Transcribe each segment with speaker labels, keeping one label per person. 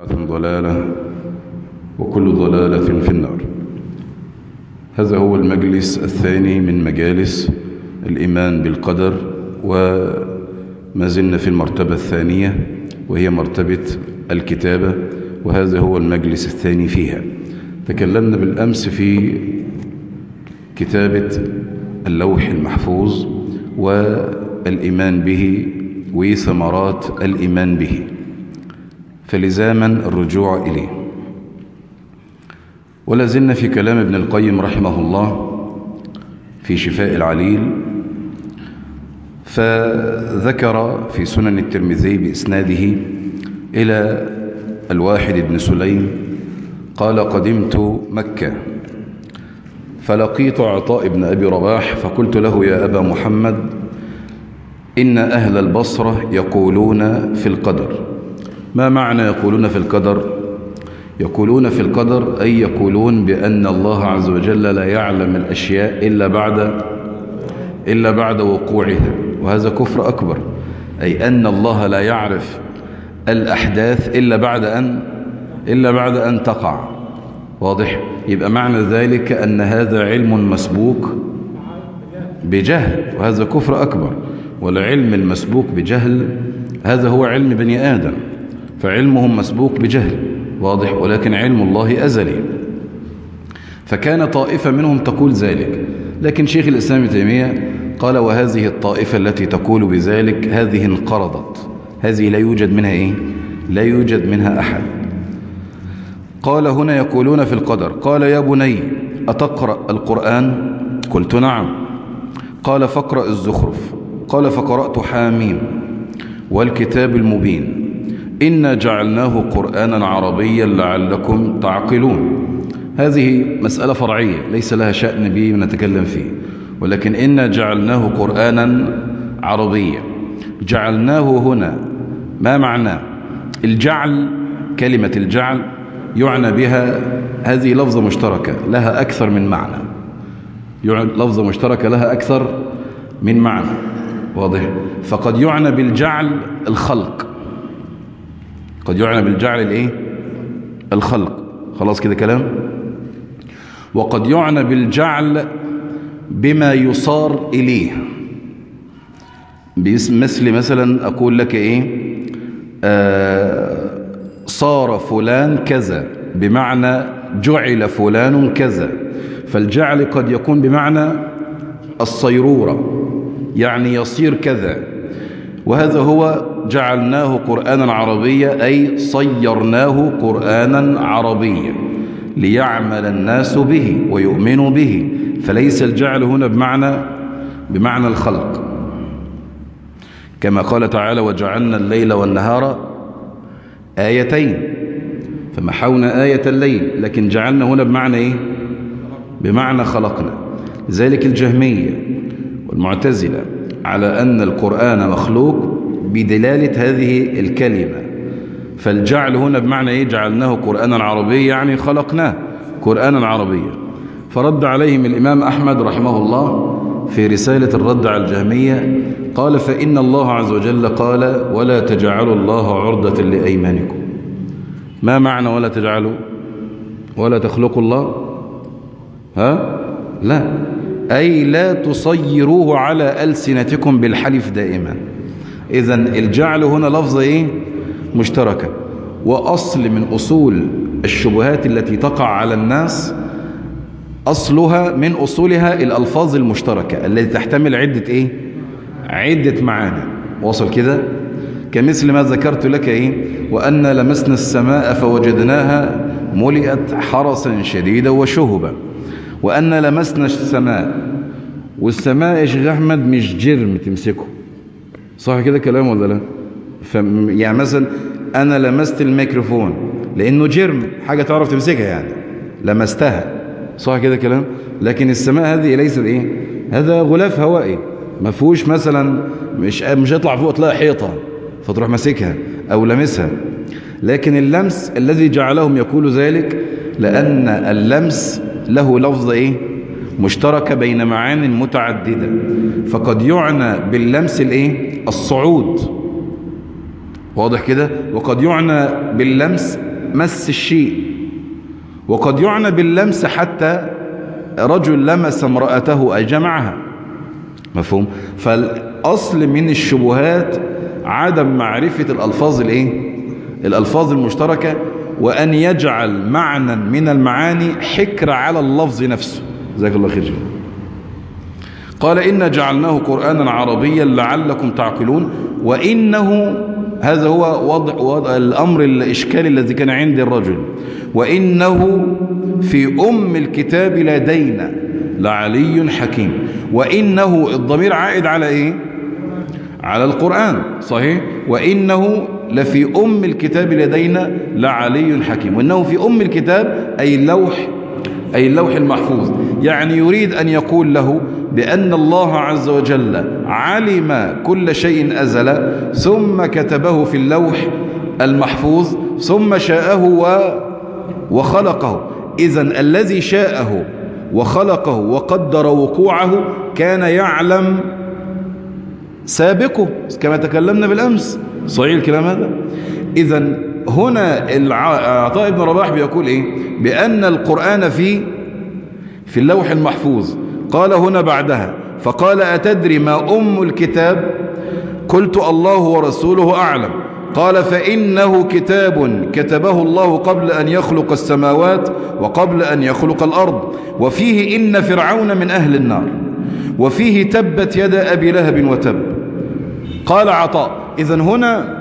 Speaker 1: ضلالة وكل ضلالة في النار هذا هو المجلس الثاني من مجالس الإيمان بالقدر وما زلنا في المرتبة الثانية وهي مرتبة الكتابة وهذا هو المجلس الثاني فيها تكلمنا بالأمس في كتابة اللوح المحفوظ والإيمان به وثمرات الإيمان به فلزاما الرجوع إليه ولا زلنا في كلام ابن القيم رحمه الله في شفاء العليل فذكر في سنن الترمذي بإسناده إلى الواحد بن سليم قال قدمت مكة فلقيت عطاء بن أبي رباح فقلت له يا أبا محمد إن أهل البصرة يقولون في القدر ما معنى يقولون في القدر يقولون في القدر أي يقولون بأن الله عز وجل لا يعلم الأشياء إلا بعد إلا بعد وقوعها وهذا كفر أكبر أي أن الله لا يعرف الأحداث إلا بعد أن إلا بعد أن تقع واضح يبقى معنى ذلك أن هذا علم مسبوق بجهل وهذا كفر أكبر والعلم المسبوق بجهل هذا هو علم بني آدم فعلمهم مسبوق بجهل واضح ولكن علم الله أزلي فكان طائفة منهم تقول ذلك لكن شيخ الإسلام تيمية قال وهذه الطائفة التي تقول بذلك هذه انقرضت هذه لا يوجد منها إيه؟ لا يوجد منها أحد قال هنا يقولون في القدر قال يا بني أتقرأ القرآن قلت نعم قال فاقرأ الزخرف قال فقرأت حاميم والكتاب المبين إنا جعلناه قرآنا عربيا لعلكم تعقلون هذه مسألة فرعية ليس لها شأن به نتكلم فيه ولكن إنا جعلناه قرآنا عربيا جعلناه هنا ما معناه الجعل كلمة الجعل يعنى بها هذه لفظة مشتركة لها أكثر من معنى لفظة مشتركة لها أكثر من معنى واضح فقد يعنى بالجعل الخلق قد يعنى بالجعل الايه الخلق خلاص كده كلام وقد يعنى بالجعل بما يصار إليه مثل مثلا أقول لك إيه آه صار فلان كذا بمعنى جعل فلان كذا فالجعل قد يكون بمعنى الصيرورة يعني يصير كذا وهذا هو جعلناه قرآنا عربيا أي صيرناه قرآنا عربيا ليعمل الناس به ويؤمنوا به فليس الجعل هنا بمعنى بمعنى الخلق كما قال تعالى وجعلنا الليل والنهار آيتين فمحونا آية الليل لكن جعلنا هنا بمعنى إيه بمعنى خلقنا لذلك الجهمية والمعتزلة على أن القرآن مخلوق بدلالة هذه الكلمة فالجعل هنا بمعنى إيه جعلناه قرآنا عربيا يعني خلقناه قرآنا عربيا فرد عليهم الإمام أحمد رحمه الله في رسالة الرد على الجهمية قال فإن الله عز وجل قال ولا تجعلوا الله عرضة لأيمانكم ما معنى ولا تجعلوا ولا تخلقوا الله ها لا أي لا تصيروه على ألسنتكم بالحلف دائما إذا الجعل هنا لفظ إيه مشتركة وأصل من أصول الشبهات التي تقع على الناس أصلها من أصولها الألفاظ المشتركة التي تحتمل عدة إيه عدة معاني وصل كده كمثل ما ذكرت لك إيه وأن لمسنا السماء فوجدناها ملئت حرسا شديدا وشهبا وأن لمسنا السماء والسماء يا شيخ أحمد مش جرم تمسكه صح كده كلام ولا لا ف... يعني مثلا أنا لمست الميكروفون لأنه جرم حاجة تعرف تمسكها يعني لمستها صح كده كلام لكن السماء هذه ليست إيه هذا غلاف هوائي ما فيهوش مثلا مش مش هيطلع فوق تلاقي حيطة فتروح ماسكها أو لمسها لكن اللمس الذي جعلهم يقولوا ذلك لأن اللمس له لفظ إيه مشتركة بين معان متعددة فقد يعنى باللمس الإيه الصعود واضح كده وقد يعنى باللمس مس الشيء وقد يعنى باللمس حتى رجل لمس امرأته أي جمعها مفهوم فالأصل من الشبهات عدم معرفة الألفاظ الايه الألفاظ المشتركة وأن يجعل معنى من المعاني حكر على اللفظ نفسه جزاك الله خير قال إن جعلناه قرآنا عربيا لعلكم تعقلون وإنه هذا هو وضع, وضع الأمر الإشكال الذي كان عند الرجل وإنه في أم الكتاب لدينا لعلي حكيم وإنه الضمير عائد على إيه على القرآن صحيح وإنه لفي أم الكتاب لدينا لعلي حكيم وإنه في أم الكتاب أي اللوح أي اللوح المحفوظ يعني يريد أن يقول له بأن الله عز وجل علم كل شيء أزل ثم كتبه في اللوح المحفوظ ثم شاءه و وخلقه إذا الذي شاءه وخلقه وقدر وقوعه كان يعلم سابقه كما تكلمنا بالأمس صحيح الكلام هذا إذا هنا عطاء بن رباح بيقول إيه بأن القرآن في في اللوح المحفوظ قال هنا بعدها فقال أتدري ما أم الكتاب قلت الله ورسوله أعلم قال فإنه كتاب كتبه الله قبل أن يخلق السماوات وقبل أن يخلق الأرض وفيه إن فرعون من أهل النار وفيه تبت يد أبي لهب وتب قال عطاء إذا هنا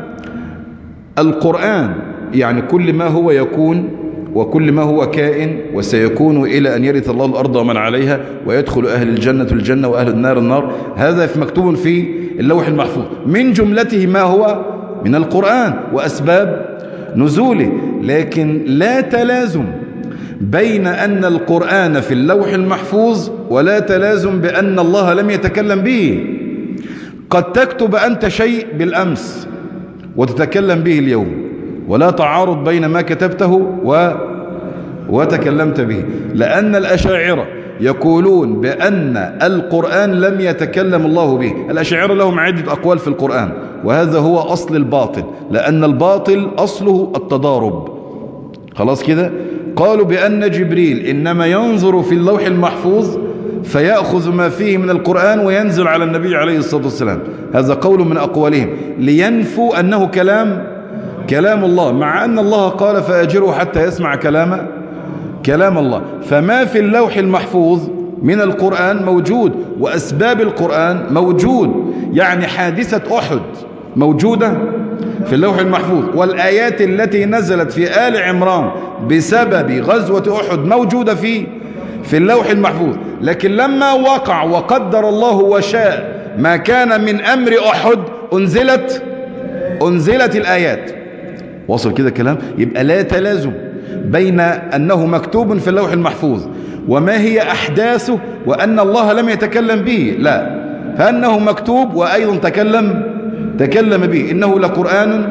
Speaker 1: القرآن يعني كل ما هو يكون وكل ما هو كائن وسيكون إلى أن يرث الله الأرض ومن عليها ويدخل أهل الجنة الجنة وأهل النار النار هذا في مكتوب في اللوح المحفوظ من جملته ما هو من القرآن وأسباب نزوله لكن لا تلازم بين أن القرآن في اللوح المحفوظ ولا تلازم بأن الله لم يتكلم به قد تكتب أنت شيء بالأمس وتتكلم به اليوم ولا تعارض بين ما كتبته و وتكلمت به لأن الأشاعرة يقولون بأن القرآن لم يتكلم الله به الأشاعرة لهم عدة أقوال في القرآن وهذا هو أصل الباطل لأن الباطل أصله التضارب خلاص كده قالوا بأن جبريل إنما ينظر في اللوح المحفوظ فيأخذ ما فيه من القرآن وينزل على النبي عليه الصلاة والسلام هذا قول من أقوالهم لينفوا أنه كلام كلام الله مع أن الله قال فأجره حتى يسمع كلام كلام الله فما في اللوح المحفوظ من القرآن موجود وأسباب القرآن موجود يعني حادثة أحد موجودة في اللوح المحفوظ والآيات التي نزلت في آل عمران بسبب غزوة أحد موجودة في في اللوح المحفوظ لكن لما وقع وقدر الله وشاء ما كان من أمر أحد أنزلت أنزلت الآيات وصل كده كلام يبقى لا تلازم بين أنه مكتوب في اللوح المحفوظ وما هي أحداثه وأن الله لم يتكلم به لا فأنه مكتوب وأيضا تكلم تكلم به إنه لقرآن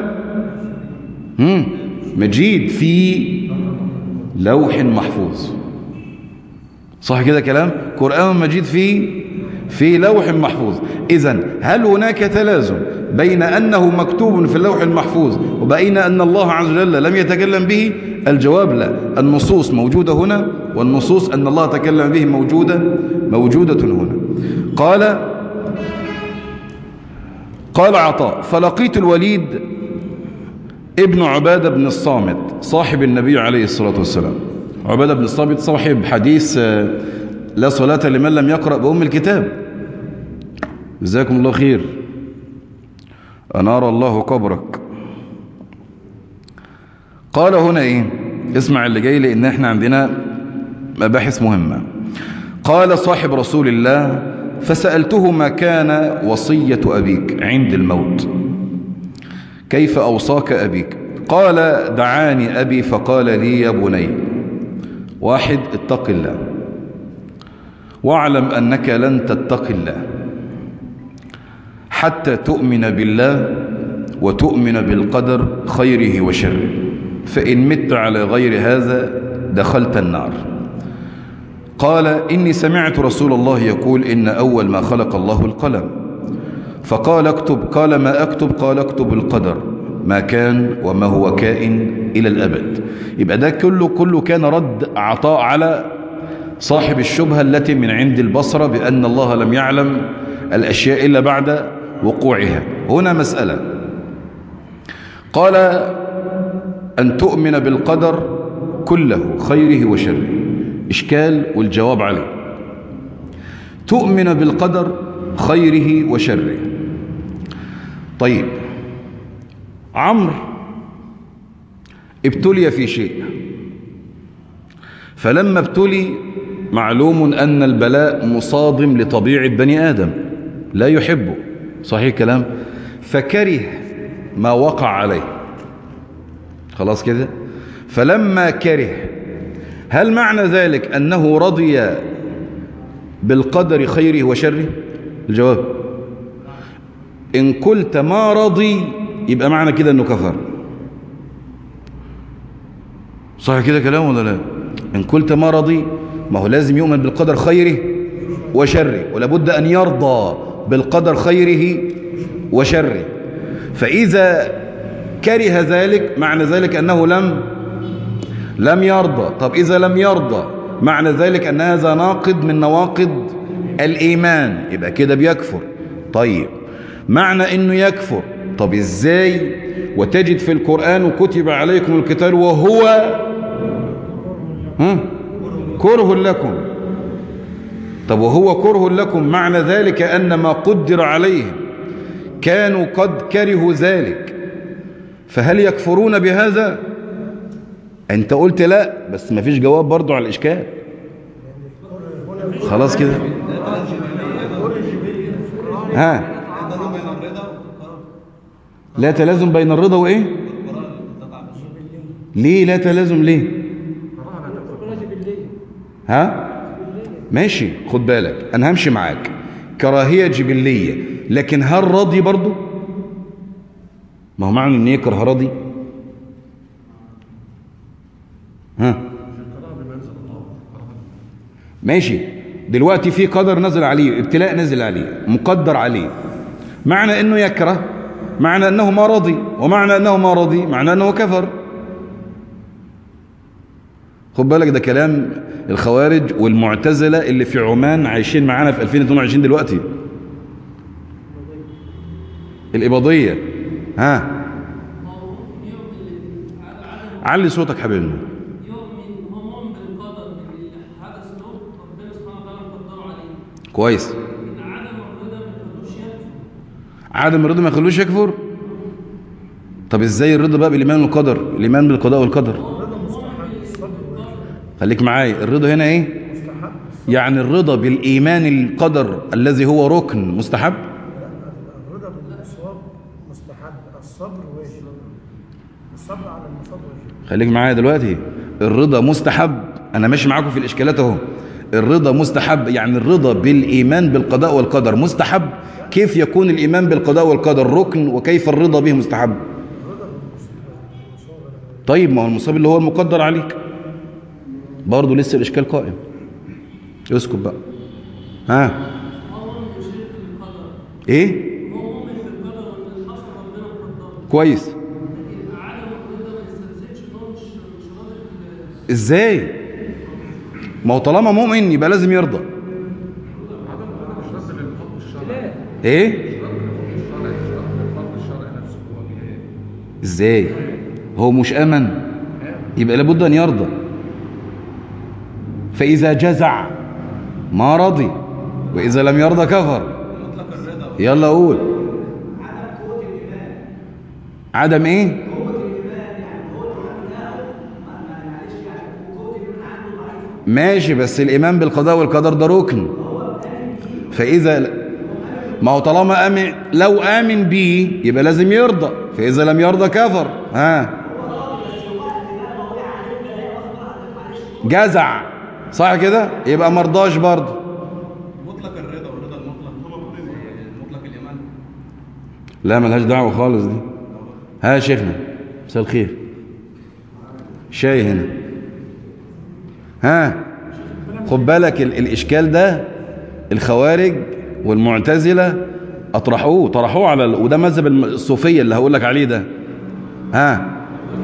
Speaker 1: مجيد في لوح محفوظ صح كده كلام قرآن مجيد في في لوح محفوظ إذا هل هناك تلازم بين أنه مكتوب في اللوح المحفوظ وبين أن الله عز وجل لم يتكلم به الجواب لا النصوص موجودة هنا والنصوص أن الله تكلم به موجودة موجودة هنا قال قال عطاء فلقيت الوليد ابن عبادة بن الصامت صاحب النبي عليه الصلاة والسلام عبادة بن الصامت صاحب حديث لا صلاة لمن لم يقرأ بأم الكتاب جزاكم الله خير أنار الله قبرك قال هنا إيه اسمع اللي جاي لأن احنا عندنا مباحث مهمة قال صاحب رسول الله فسألته ما كان وصية أبيك عند الموت كيف أوصاك أبيك قال دعاني أبي فقال لي يا بني واحد اتق الله واعلم أنك لن تتق الله حتى تؤمن بالله وتؤمن بالقدر خيره وشره فإن مت على غير هذا دخلت النار قال إني سمعت رسول الله يقول إن أول ما خلق الله القلم فقال اكتب قال ما أكتب قال اكتب القدر ما كان وما هو كائن إلى الأبد يبقى ده كله كله كان رد عطاء على صاحب الشبهة التي من عند البصرة بأن الله لم يعلم الأشياء إلا بعد وقوعها هنا مسألة قال أن تؤمن بالقدر كله خيره وشره إشكال والجواب عليه تؤمن بالقدر خيره وشره طيب عمرو ابتلي في شيء فلما ابتلي معلوم أن البلاء مصادم لطبيعة بني آدم لا يحبه صحيح كلام فكره ما وقع عليه خلاص كده فلما كره هل معنى ذلك أنه رضي بالقدر خيره وشره الجواب إن قلت ما رضي يبقى معنى كده أنه كفر صح كده كلام ولا لا إن قلت ما رضي ما هو لازم يؤمن بالقدر خيره وشره ولابد أن يرضى بالقدر خيره وشره فإذا كره ذلك معنى ذلك أنه لم لم يرضى طب إذا لم يرضى معنى ذلك أن هذا ناقض من نواقض الإيمان يبقى كده بيكفر طيب معنى أنه يكفر طب إزاي وتجد في القرآن كتب عليكم القتال وهو هم؟ كره لكم طب وهو كره لكم معنى ذلك أن ما قدر عليهم كانوا قد كرهوا ذلك فهل يكفرون بهذا انت قلت لا بس ما فيش جواب برضو على الاشكال خلاص كده ها لا تلازم بين الرضا وايه ليه لا تلازم ليه ها ماشي خد بالك انا همشي معاك كراهيه جبليه لكن هل راضي برضو ما هو معنى ان يكره راضي ها ماشي دلوقتي في قدر نزل عليه ابتلاء نزل عليه مقدر عليه معنى انه يكره معنى انه ما رضي ومعنى انه ما رضي معنى انه كفر خد بالك ده كلام الخوارج والمعتزلة اللي في عمان عايشين معانا في 2022 دلوقتي الإباضية ها علي صوتك حبيبنا
Speaker 2: يؤمن هو مؤمن بالقدر اللي حدث له ربنا سبحانه وتعالى قدره عليه
Speaker 1: كويس
Speaker 2: ان عدم الرضا ما يخلوش يكفر
Speaker 1: عدم الرضا ما يخلوش يكفر طب ازاي الرضا بقى بالايمان بالقدر الايمان بالقضاء والقدر خليك معايا الرضا هنا ايه يعني الرضا بالايمان القدر الذي هو ركن مستحب
Speaker 3: الرضا بالمصاب مستحب الصبر واجب الصبر على المصاب واجب
Speaker 1: خليك معايا دلوقتي الرضا مستحب انا ماشي معاكم في الاشكالات اهو الرضا مستحب يعني الرضا بالايمان بالقضاء والقدر مستحب كيف يكون الايمان بالقضاء والقدر ركن وكيف الرضا به مستحب طيب ما هو المصاب اللي هو المقدر عليك برضه لسه الاشكال قائم اسكت بقى ها
Speaker 2: هو مؤمن بشرك القدر
Speaker 1: ايه
Speaker 2: هو مؤمن بالقدر وان اللي حصل ربنا مقدره
Speaker 1: كويس
Speaker 2: لكن عدم الرضا ما يستلزمش ان هو مش مش راضي بال-
Speaker 1: ازاي ما هو طالما مؤمن يبقى لازم يرضى ايه ازاي هو مش امن يبقى لابد ان يرضى فاذا جزع ما رضي واذا لم يرضى كفر يلا قول عدم ايه ماشي بس الإيمان بالقضاء والقدر ده ركن فإذا ما هو طالما آمن لو آمن بيه يبقى لازم يرضى فإذا لم يرضى كفر ها جزع صح كده يبقى مرضاش برضه
Speaker 4: مطلق الرضا والرضا المطلق مطلق الايمان
Speaker 1: لا ملهاش دعوة خالص دي ها يا شيخنا مساء الخير شاي هنا ها خد بالك ال الإشكال ده الخوارج والمعتزلة أطرحوه طرحوه على ال... وده مذهب الم- الصوفية اللي هقول لك عليه ده ها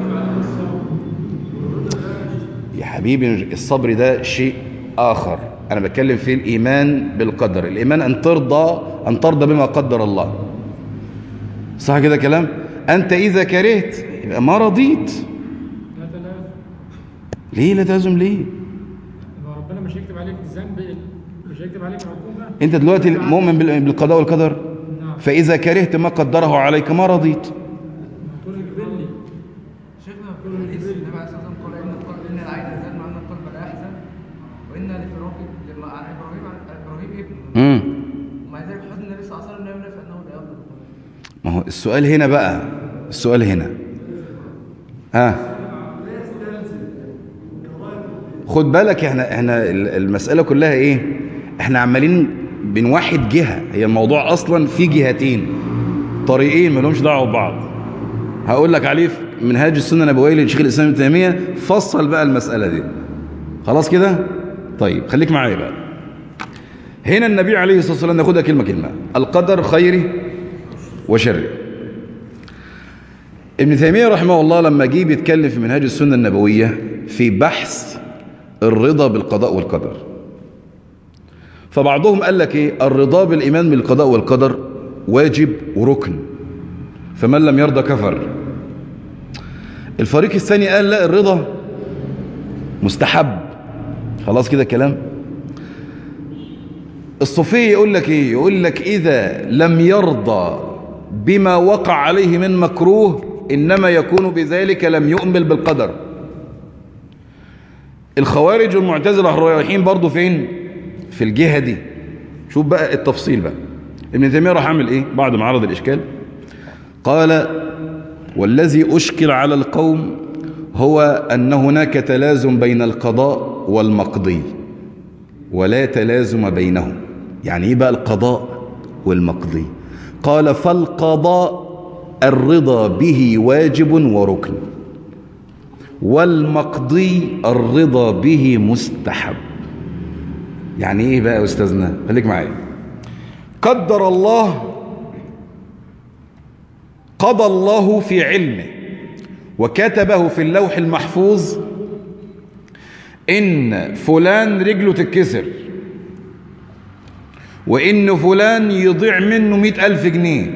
Speaker 1: يا حبيبي الصبر ده شيء آخر أنا بتكلم في الإيمان بالقدر الإيمان أن ترضى أن ترضى بما قدر الله صح كده كلام أنت إذا كرهت يبقى ما رضيت
Speaker 5: لا تلازم
Speaker 1: ليه لا تلازم ليه
Speaker 5: ما ربنا مش هيكتب عليك الذنب مش هيكتب عليك عقوبه
Speaker 1: أنت دلوقتي مؤمن بال- بالقضاء والقدر
Speaker 5: نعم
Speaker 1: فإذا كرهت ما قدره عليك ما رضيت
Speaker 5: تقول اجبرني
Speaker 6: شيخنا بيقول الحديث النبي عليه الصلاه والسلام قال ان القلب ان العين تزال وان القلب لا يحزن وان لفراق لما عن ابراهيم عن ابراهيم ابنه
Speaker 1: امم
Speaker 6: ومع ذلك حزن النبي صلى الله عليه وسلم لا ينافي انه لا يقدر
Speaker 1: ما هو السؤال هنا بقى السؤال هنا ها خد بالك احنا احنا ال- المسألة كلها ايه احنا عمالين بنوحد جهة هي الموضوع اصلا في جهتين طريقين ما لهمش دعوه ببعض هقول لك عليه في منهاج السنة النبوية للشيخ الإسلام ابن تيمية فصل بقى المسألة دي خلاص كده طيب خليك معايا بقى هنا النبي عليه الصلاة والسلام ناخدها كلمة كلمة القدر خيره وشره ابن تيمية رحمه الله لما جه بيتكلم في منهاج السنة النبوية في بحث الرضا بالقضاء والقدر فبعضهم قال لك ايه الرضا بالإيمان بالقضاء والقدر واجب وركن فمن لم يرضى كفر الفريق الثاني قال لا الرضا مستحب خلاص كده كلام الصوفية يقول لك ايه يقول لك اذا لم يرضى بما وقع عليه من مكروه انما يكون بذلك لم يؤمن بالقدر الخوارج والمعتزله الرايحين برضو فين في الجهه دي شوف بقى التفصيل بقى ابن تيميه راح عامل ايه بعد ما عرض الاشكال قال والذي اشكل على القوم هو ان هناك تلازم بين القضاء والمقضي ولا تلازم بينهم يعني ايه بقى القضاء والمقضي قال فالقضاء الرضا به واجب وركن والمقضي الرضا به مستحب يعني ايه بقى يا استاذنا خليك معايا قدر الله قضى الله في علمه وكتبه في اللوح المحفوظ ان فلان رجله تتكسر وان فلان يضيع منه مئة الف جنيه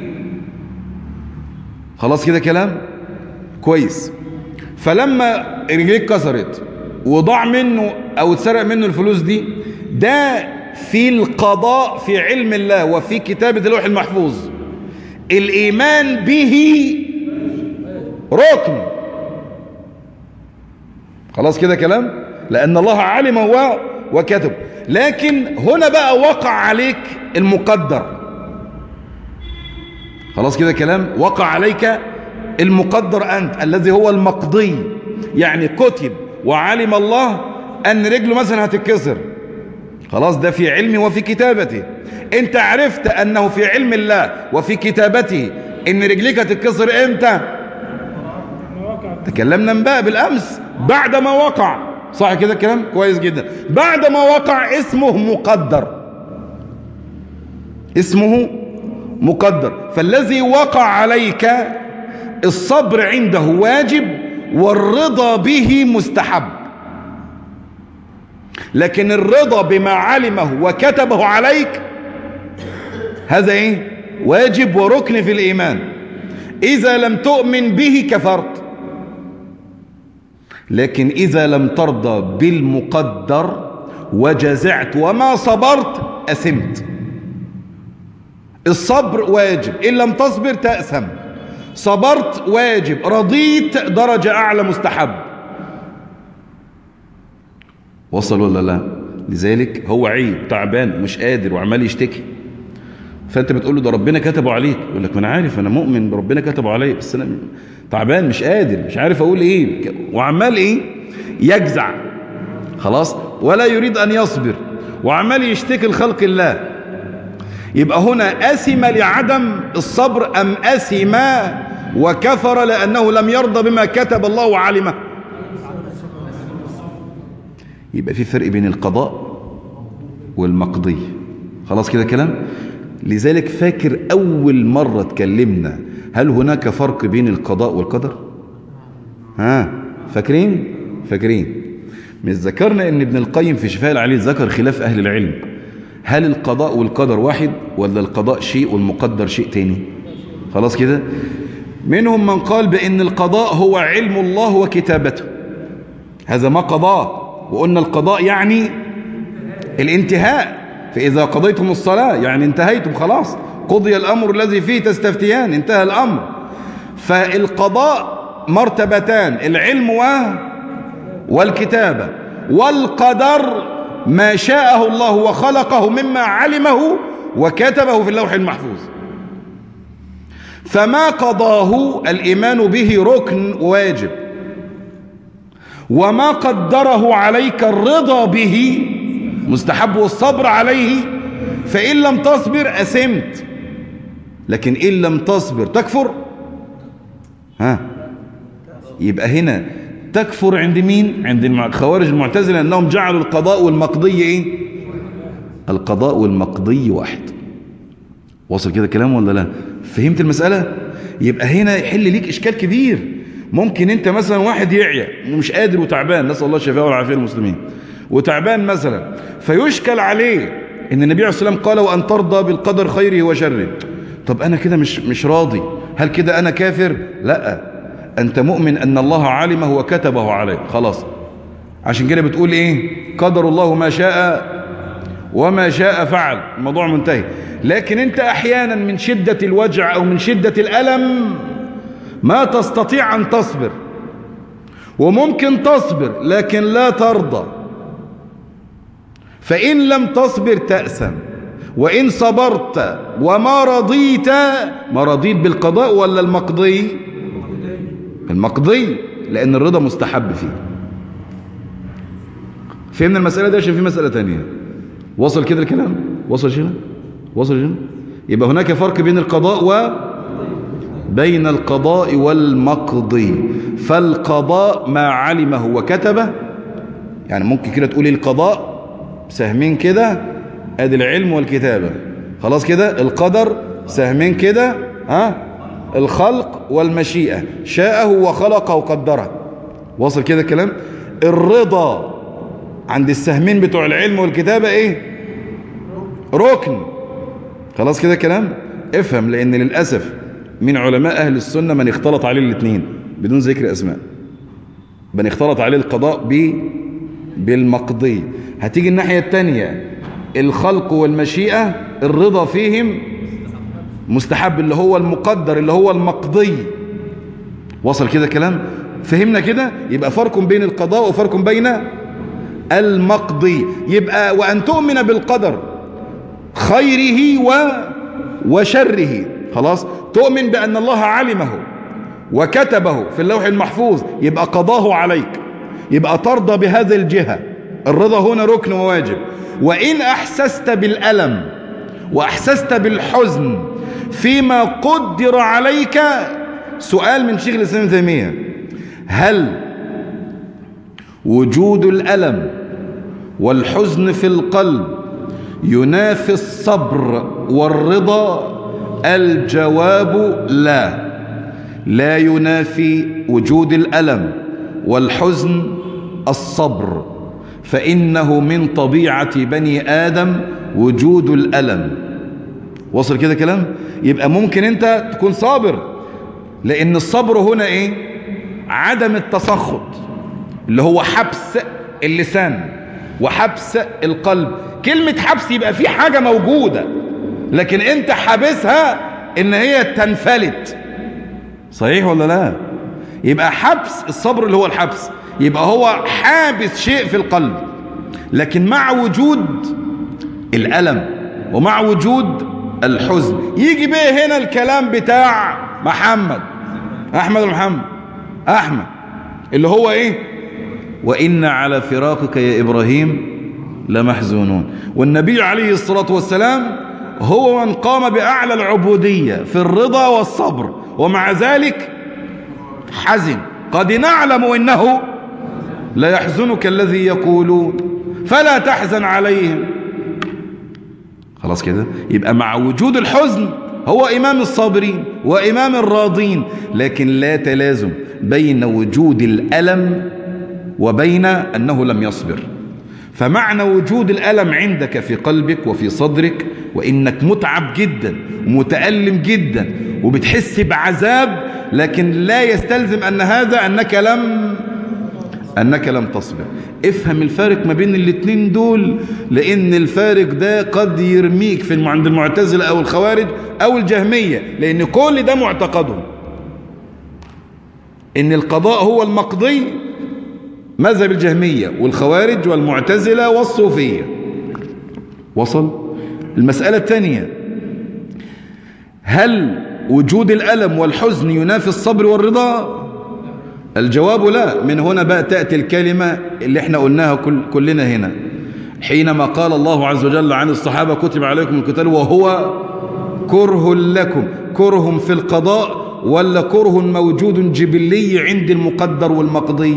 Speaker 1: خلاص كده كلام كويس فلما رجليك كسرت وضاع منه او اتسرق منه الفلوس دي ده في القضاء في علم الله وفي كتابة اللوح المحفوظ الايمان به ركن خلاص كده كلام لان الله علم و وكتب لكن هنا بقى وقع عليك المقدر خلاص كده كلام وقع عليك المقدر أنت الذي هو المقضي يعني كتب وعلم الله أن رجله مثلا هتتكسر خلاص ده في علمي وفي كتابته انت عرفت أنه في علم الله وفي كتابته ان رجليك هتتكسر امتى تكلمنا من بقى بالأمس بعد ما وقع صح كده الكلام كويس جدا بعد ما وقع اسمه مقدر اسمه مقدر فالذي وقع عليك الصبر عنده واجب والرضا به مستحب لكن الرضا بما علمه وكتبه عليك هذا ايه واجب وركن في الإيمان إذا لم تؤمن به كفرت لكن إذا لم ترضى بالمقدر وجزعت وما صبرت أثمت الصبر واجب إن لم تصبر تأثم صبرت واجب رضيت درجة أعلى مستحب وصل ولا لا لذلك هو عيب تعبان مش قادر وعمال يشتكي فانت بتقول له ده ربنا كتبه عليك يقول لك ما انا عارف انا مؤمن بربنا كتبه عليا بس انا تعبان مش قادر مش عارف اقول ايه وعمال ايه يجزع خلاص ولا يريد ان يصبر وعمال يشتكي لخلق الله يبقى هنا أثم لعدم الصبر أم أثم وكفر لأنه لم يرضى بما كتب الله وعلمه يبقى في فرق بين القضاء والمقضي خلاص كده كلام لذلك فاكر أول مرة اتكلمنا هل هناك فرق بين القضاء والقدر ها فاكرين فاكرين مش ذكرنا ان ابن القيم في شفاء العليل ذكر خلاف اهل العلم هل القضاء والقدر واحد ولا القضاء شيء والمقدر شيء تاني خلاص كده منهم من قال بان القضاء هو علم الله وكتابته هذا ما قضاه وقلنا القضاء يعني الانتهاء فإذا قضيتم الصلاة يعني انتهيتم خلاص قضي الأمر الذي فيه تستفتيان انتهى الأمر فالقضاء مرتبتان العلم و والكتابة والقدر ما شاءه الله وخلقه مما علمه وكتبه في اللوح المحفوظ فما قضاه الإيمان به ركن واجب وما قدره عليك الرضا به مستحب والصبر عليه فإن لم تصبر أسمت لكن إن لم تصبر تكفر ها يبقى هنا تكفر عند مين عند الخوارج المعتزلة أنهم جعلوا القضاء والمقضي إيه القضاء والمقضي واحد وصل كده كلام ولا لا فهمت المسألة يبقى هنا يحل ليك إشكال كبير ممكن انت مثلا واحد يعيا ومش قادر وتعبان نسأل الله الشفاء والعافية للمسلمين وتعبان مثلا فيشكل عليه ان النبي عليه الصلاة والسلام قال وأن ترضى بالقدر خيره وشره طب أنا كده مش مش راضي هل كده أنا كافر لا أنت مؤمن أن الله علمه وكتبه عليه خلاص عشان كده بتقول إيه قدر الله ما شاء وما شاء فعل الموضوع منتهي لكن أنت أحيانا من شدة الوجع أو من شدة الألم ما تستطيع أن تصبر وممكن تصبر لكن لا ترضى فإن لم تصبر تأسم وإن صبرت وما رضيت ما رضيت بالقضاء ولا المقضي المقضي لأن الرضا مستحب فيه فهمنا المسألة دي عشان في مسألة تانية وصل كده الكلام وصل شنو وصل شنو يبقى هناك فرق بين القضاء و بين القضاء والمقضي فالقضاء ما علمه وكتبه يعني ممكن كده تقولي القضاء سهمين كده ادي العلم والكتابة خلاص كده القدر سهمين كده ها الخلق والمشيئة شاءه وخلقه وقدره وصل كده الكلام الرضا عند السهمين بتوع العلم والكتابة ايه ركن خلاص كده كلام افهم لان للأسف من علماء أهل السنة من اختلط عليه الاثنين بدون ذكر أسماء من اختلط عليه القضاء ب بالمقضي هتيجي الناحية التانية الخلق والمشيئة الرضا فيهم مستحب اللي هو المقدر اللي هو المقضي وصل كده كلام فهمنا كده يبقى فرق بين القضاء وفرق بين المقضي يبقى وأن تؤمن بالقدر خيره و وشره خلاص تؤمن بأن الله علمه وكتبه في اللوح المحفوظ يبقى قضاه عليك يبقى ترضى بهذه الجهة الرضا هنا ركن وواجب وإن أحسست بالألم وأحسست بالحزن فيما قدر عليك سؤال من شيخ الإسلام تيمية هل وجود الألم والحزن في القلب ينافي الصبر والرضا الجواب لا لا ينافي وجود الألم والحزن الصبر فإنه من طبيعة بني آدم وجود الألم وصل كده كلام يبقى ممكن انت تكون صابر لأن الصبر هنا ايه عدم التسخط اللي هو حبس اللسان وحبس القلب كلمة حبس يبقى في حاجة موجودة لكن انت حابسها ان هي تنفلت صحيح ولا لا يبقى حبس الصبر اللي هو الحبس يبقى هو حابس شيء في القلب لكن مع وجود الألم ومع وجود الحزن يجي بقى هنا الكلام بتاع محمد أحمد محمد أحمد اللي هو إيه وإن على فراقك يا إبراهيم لمحزونون والنبي عليه الصلاة والسلام هو من قام بأعلى العبودية في الرضا والصبر ومع ذلك حزن قد نعلم إنه لا يحزنك الذي يقولون فلا تحزن عليهم خلاص كده يبقى مع وجود الحزن هو إمام الصابرين وإمام الراضين لكن لا تلازم بين وجود الألم وبين أنه لم يصبر فمعنى وجود الألم عندك في قلبك وفي صدرك وإنك متعب جدا متألم جدا وبتحس بعذاب لكن لا يستلزم أن هذا أنك لم أنك لم تصبر افهم الفارق ما بين الاتنين دول لأن الفارق ده قد يرميك في الم- عند المعتزلة أو الخوارج أو الجهمية لأن كل ده معتقدهم إن القضاء هو المقضي مذهب الجهمية والخوارج والمعتزلة والصوفية وصل المسألة الثانية هل وجود الألم والحزن ينافي الصبر والرضا الجواب لا من هنا بقى تأتي الكلمة اللي احنا قلناها كل كلنا هنا حينما قال الله عز وجل عن الصحابة كتب عليكم القتال وهو كره لكم كره في القضاء ولا كره موجود جبلي عند المقدر والمقضي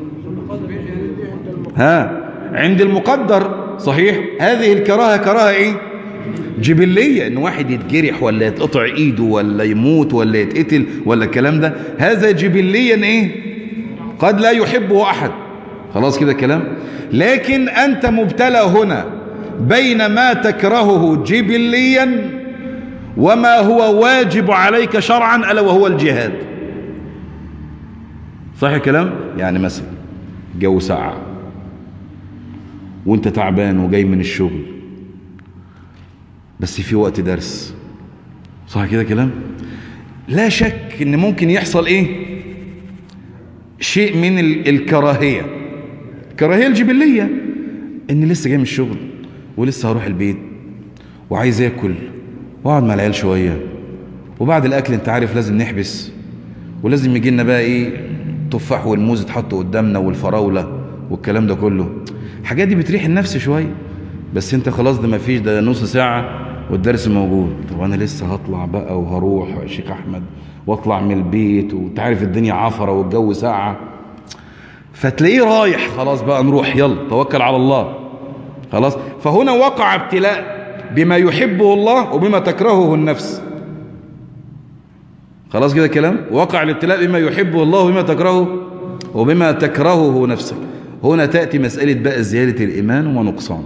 Speaker 1: ها عند المقدر صحيح هذه الكراهة كراهة ايه جبلية ان واحد يتجرح ولا يتقطع ايده ولا يموت ولا يتقتل ولا الكلام ده هذا جبليا ايه قد لا يحبه احد خلاص كده كلام لكن انت مبتلى هنا بين ما تكرهه جبليا وما هو واجب عليك شرعا الا وهو الجهاد صح الكلام يعني مثلا جو ساعة وانت تعبان وجاي من الشغل بس في وقت درس صح كده كلام لا شك ان ممكن يحصل ايه شيء من ال- الكراهية الكراهية الجبلية ان لسه جاي من الشغل ولسه هروح البيت وعايز اكل واقعد مع العيال شوية وبعد الاكل انت عارف لازم نحبس ولازم يجي لنا بقى ايه تفاح والموز يتحطوا قدامنا والفراولة والكلام ده كله الحاجات دي بتريح النفس شوية بس انت خلاص ده ما فيش ده نص ساعة والدرس موجود طب انا لسه هطلع بقى وهروح يا شيخ احمد واطلع من البيت وانت عارف الدنيا عفرة والجو ساعة فتلاقيه رايح خلاص بقى نروح يلا توكل على الله خلاص فهنا وقع ابتلاء بما يحبه الله وبما تكرهه النفس خلاص كده كلام وقع الابتلاء بما يحبه الله وبما تكرهه وبما تكرهه نفسك هنا تأتي مسألة بقى زيادة الإيمان ونقصان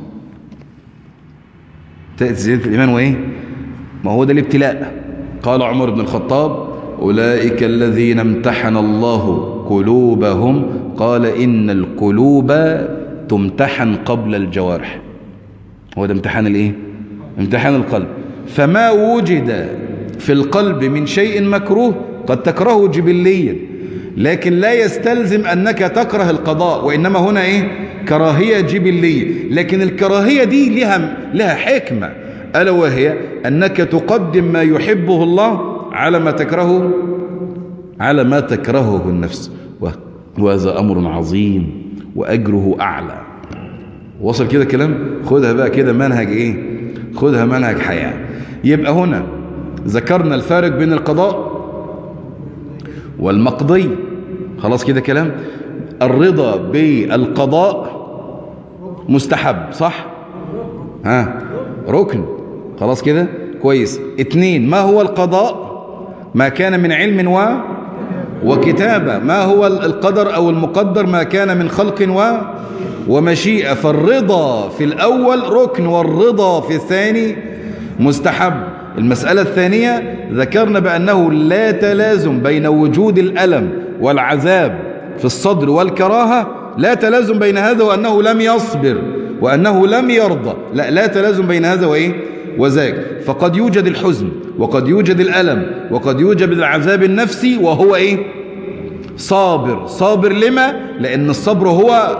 Speaker 1: تأتي زيادة الإيمان وإيه ما هو ده الابتلاء قال عمر بن الخطاب أولئك الذين امتحن الله قلوبهم قال إن القلوب تمتحن قبل الجوارح هو ده امتحان الايه امتحان القلب فما وجد في القلب من شيء مكروه قد تكرهه جبليا لكن لا يستلزم أنك تكره القضاء وإنما هنا إيه كراهية جبلية لكن الكراهية دي لها, لها حكمة ألا وهي أنك تقدم ما يحبه الله على ما تكرهه على ما تكرهه النفس وهذا أمر عظيم وأجره أعلى وصل كده كلام خدها بقى كده منهج ايه خدها منهج حياة يبقى هنا ذكرنا الفارق بين القضاء والمقضي خلاص كده كلام الرضا بالقضاء مستحب صح ها ركن خلاص كده كويس اتنين ما هو القضاء ما كان من علم و وكتابة ما هو القدر أو المقدر ما كان من خلق و ومشيئة فالرضا في الأول ركن والرضا في الثاني مستحب المسألة الثانية ذكرنا بأنه لا تلازم بين وجود الألم والعذاب في الصدر والكراهة لا تلازم بين هذا وأنه لم يصبر وأنه لم يرضى لا لا تلازم بين هذا وإيه وذاك فقد يوجد الحزن وقد يوجد الألم وقد يوجد العذاب النفسي وهو إيه صابر صابر لما لأن الصبر هو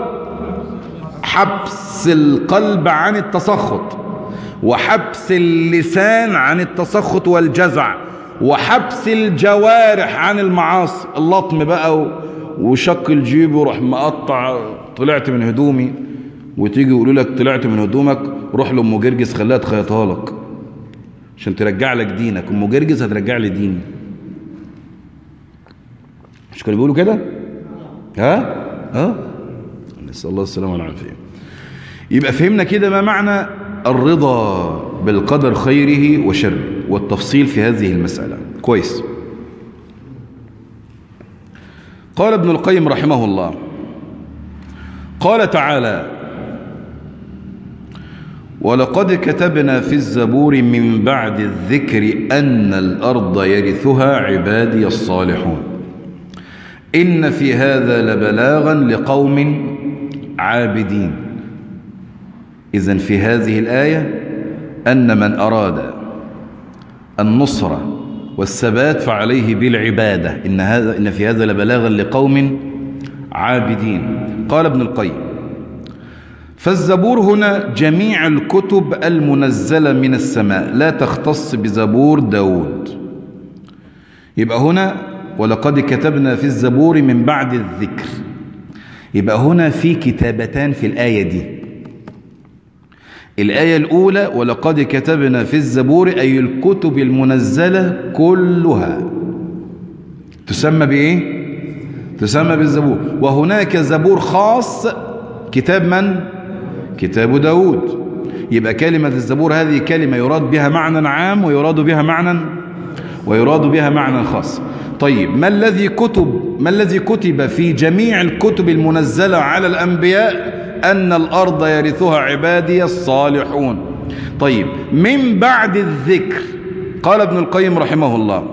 Speaker 1: حبس القلب عن التسخط وحبس اللسان عن التسخط والجزع وحبس الجوارح عن المعاصي اللطم بقى وشق الجيب وروح مقطع طلعت من هدومي وتيجي يقولوا لك طلعت من هدومك روح لام جرجس خليها تخيطها لك عشان ترجع لك دينك ام جرجس هترجع لي ديني مش كانوا بيقولوا كده ها ها نسال الله السلامه والعافيه يبقى فهمنا كده ما معنى الرضا بالقدر خيره وشره والتفصيل في هذه المسألة كويس قال ابن القيم رحمه الله قال تعالى ولقد كتبنا في الزبور من بعد الذكر أن الأرض يرثها عبادي الصالحون إن في هذا لبلاغا لقوم عابدين إذن في هذه الآية أن من أراد النصرة والثبات فعليه بالعبادة إن, هذا إن في هذا لبلاغا لقوم عابدين قال ابن القيم فالزبور هنا جميع الكتب المنزلة من السماء لا تختص بزبور داود يبقى هنا ولقد كتبنا في الزبور من بعد الذكر يبقى هنا في كتابتان في الآية دي الآية الأولى ولقد كتبنا في الزبور أي الكتب المنزلة كلها تسمى بإيه؟ تسمى بالزبور وهناك زبور خاص كتاب من؟ كتاب داود يبقى كلمة الزبور هذه كلمة يراد بها معنى عام ويراد بها معنى ويراد بها معنى خاص طيب ما الذي كتب ما الذي كتب في جميع الكتب المنزلة على الأنبياء أن الأرض يرثها عبادي الصالحون طيب من بعد الذكر قال ابن القيم رحمه الله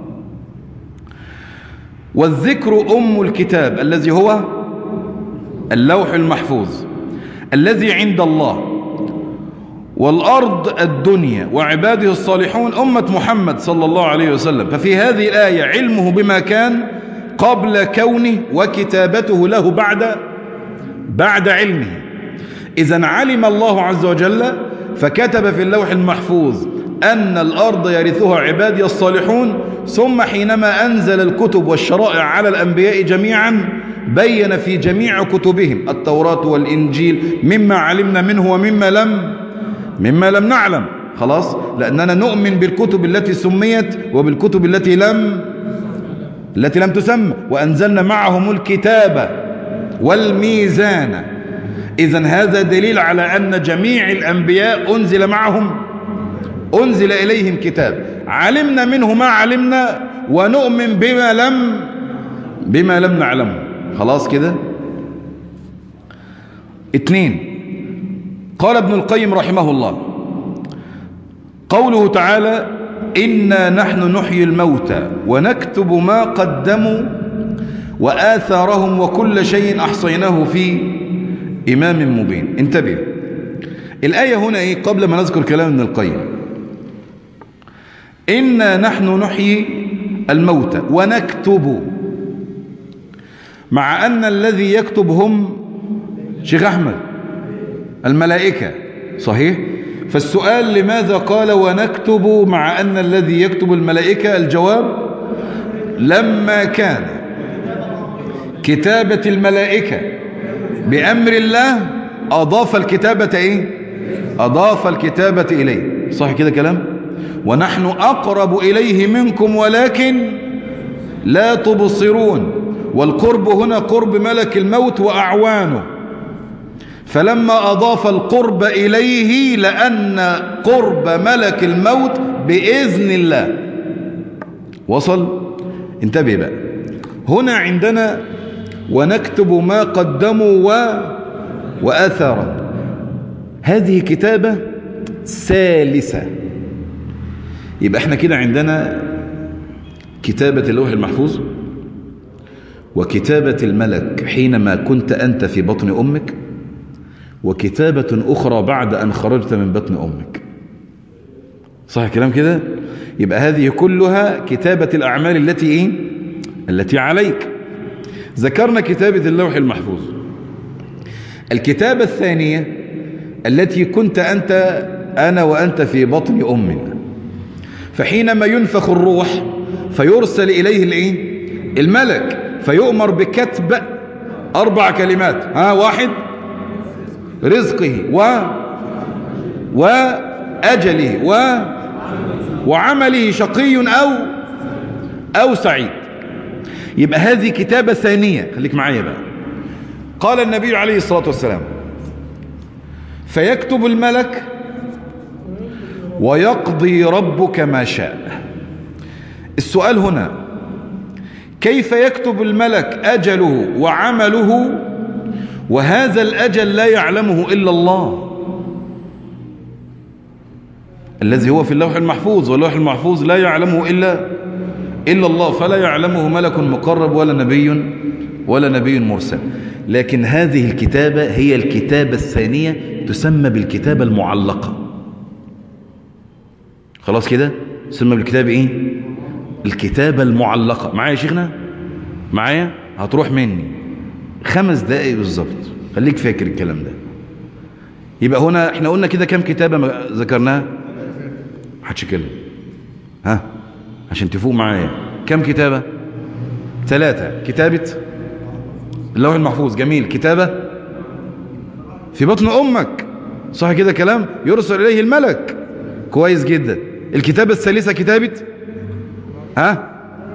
Speaker 1: والذكر أم الكتاب الذي هو اللوح المحفوظ الذي عند الله والأرض الدنيا وعباده الصالحون أمة محمد صلى الله عليه وسلم ففي هذه الآية علمه بما كان قبل كونه وكتابته له بعد بعد علمه إذا علم الله عز وجل فكتب في اللوح المحفوظ أن الأرض يرثها عبادي الصالحون ثم حينما أنزل الكتب والشرائع على الأنبياء جميعا بين في جميع كتبهم التوراة والإنجيل مما علمنا منه ومما لم مما لم نعلم خلاص لأننا نؤمن بالكتب التي سميت وبالكتب التي لم التي لم تسمى وأنزلنا معهم الكتاب والميزان إذا هذا دليل على أن جميع الأنبياء أنزل معهم أنزل إليهم كتاب علمنا منه ما علمنا ونؤمن بما لم بما لم نعلمه خلاص كده اتنين قال ابن القيم رحمه الله قوله تعالى إنا نحن نحيي الموتى ونكتب ما قدموا وآثارهم وكل شيء أحصيناه في إمام مبين انتبه الآية هنا إيه قبل ما نذكر كلام ابن القيم إنا نحن نحيي الموتى ونكتب مع أن الذي يكتب هم شيخ أحمد الملائكة صحيح فالسؤال لماذا قال ونكتب مع أن الذي يكتب الملائكة الجواب لما كان كتابة الملائكة بأمر الله أضاف الكتابة إيه أضاف الكتابة إليه صح كده كلام ونحن أقرب إليه منكم ولكن لا تبصرون والقرب هنا قرب ملك الموت وأعوانه فلما أضاف القرب إليه لأن قرب ملك الموت بإذن الله وصل انتبه بقى هنا عندنا ونكتب ما قدموا و وأثرا هذه كتابة ثالثة يبقى احنا كده عندنا كتابة اللوح المحفوظ وكتابة الملك حينما كنت أنت في بطن أمك وكتابة أخرى بعد أن خرجت من بطن أمك صح الكلام كده يبقى هذه كلها كتابة الأعمال التي إيه؟ التي عليك ذكرنا كتابة اللوح المحفوظ الكتابة الثانية التي كنت أنت أنا وأنت في بطن أمنا فحينما ينفخ الروح فيرسل إليه الإيه؟ الملك فيؤمر بكتب أربع كلمات ها واحد رزقه و وأجله و وعمله شقي أو أو سعيد يبقى هذه كتابة ثانية خليك معايا بقى قال النبي عليه الصلاة والسلام فيكتب الملك ويقضي ربك ما شاء السؤال هنا كيف يكتب الملك أجله وعمله وهذا الأجل لا يعلمه إلا الله الذي هو في اللوح المحفوظ واللوح المحفوظ لا يعلمه إلا إلا الله فلا يعلمه ملك مقرب ولا نبي ولا نبي مرسل لكن هذه الكتابة هي الكتابة الثانية تسمى بالكتابة المعلقة خلاص كده تسمى بالكتابة ايه الكتابة المعلقة معايا يا شيخنا معايا هتروح مني خمس دقايق بالظبط خليك فاكر الكلام ده يبقى هنا احنا قلنا كده كام كتابة ما ذكرناها محدش يتكلم ها عشان تفوق معايا كم كتابة ثلاثة كتابة اللوح المحفوظ جميل كتابة في بطن أمك صح كده كلام يرسل إليه الملك كويس جدا الكتابة الثالثة كتابة ها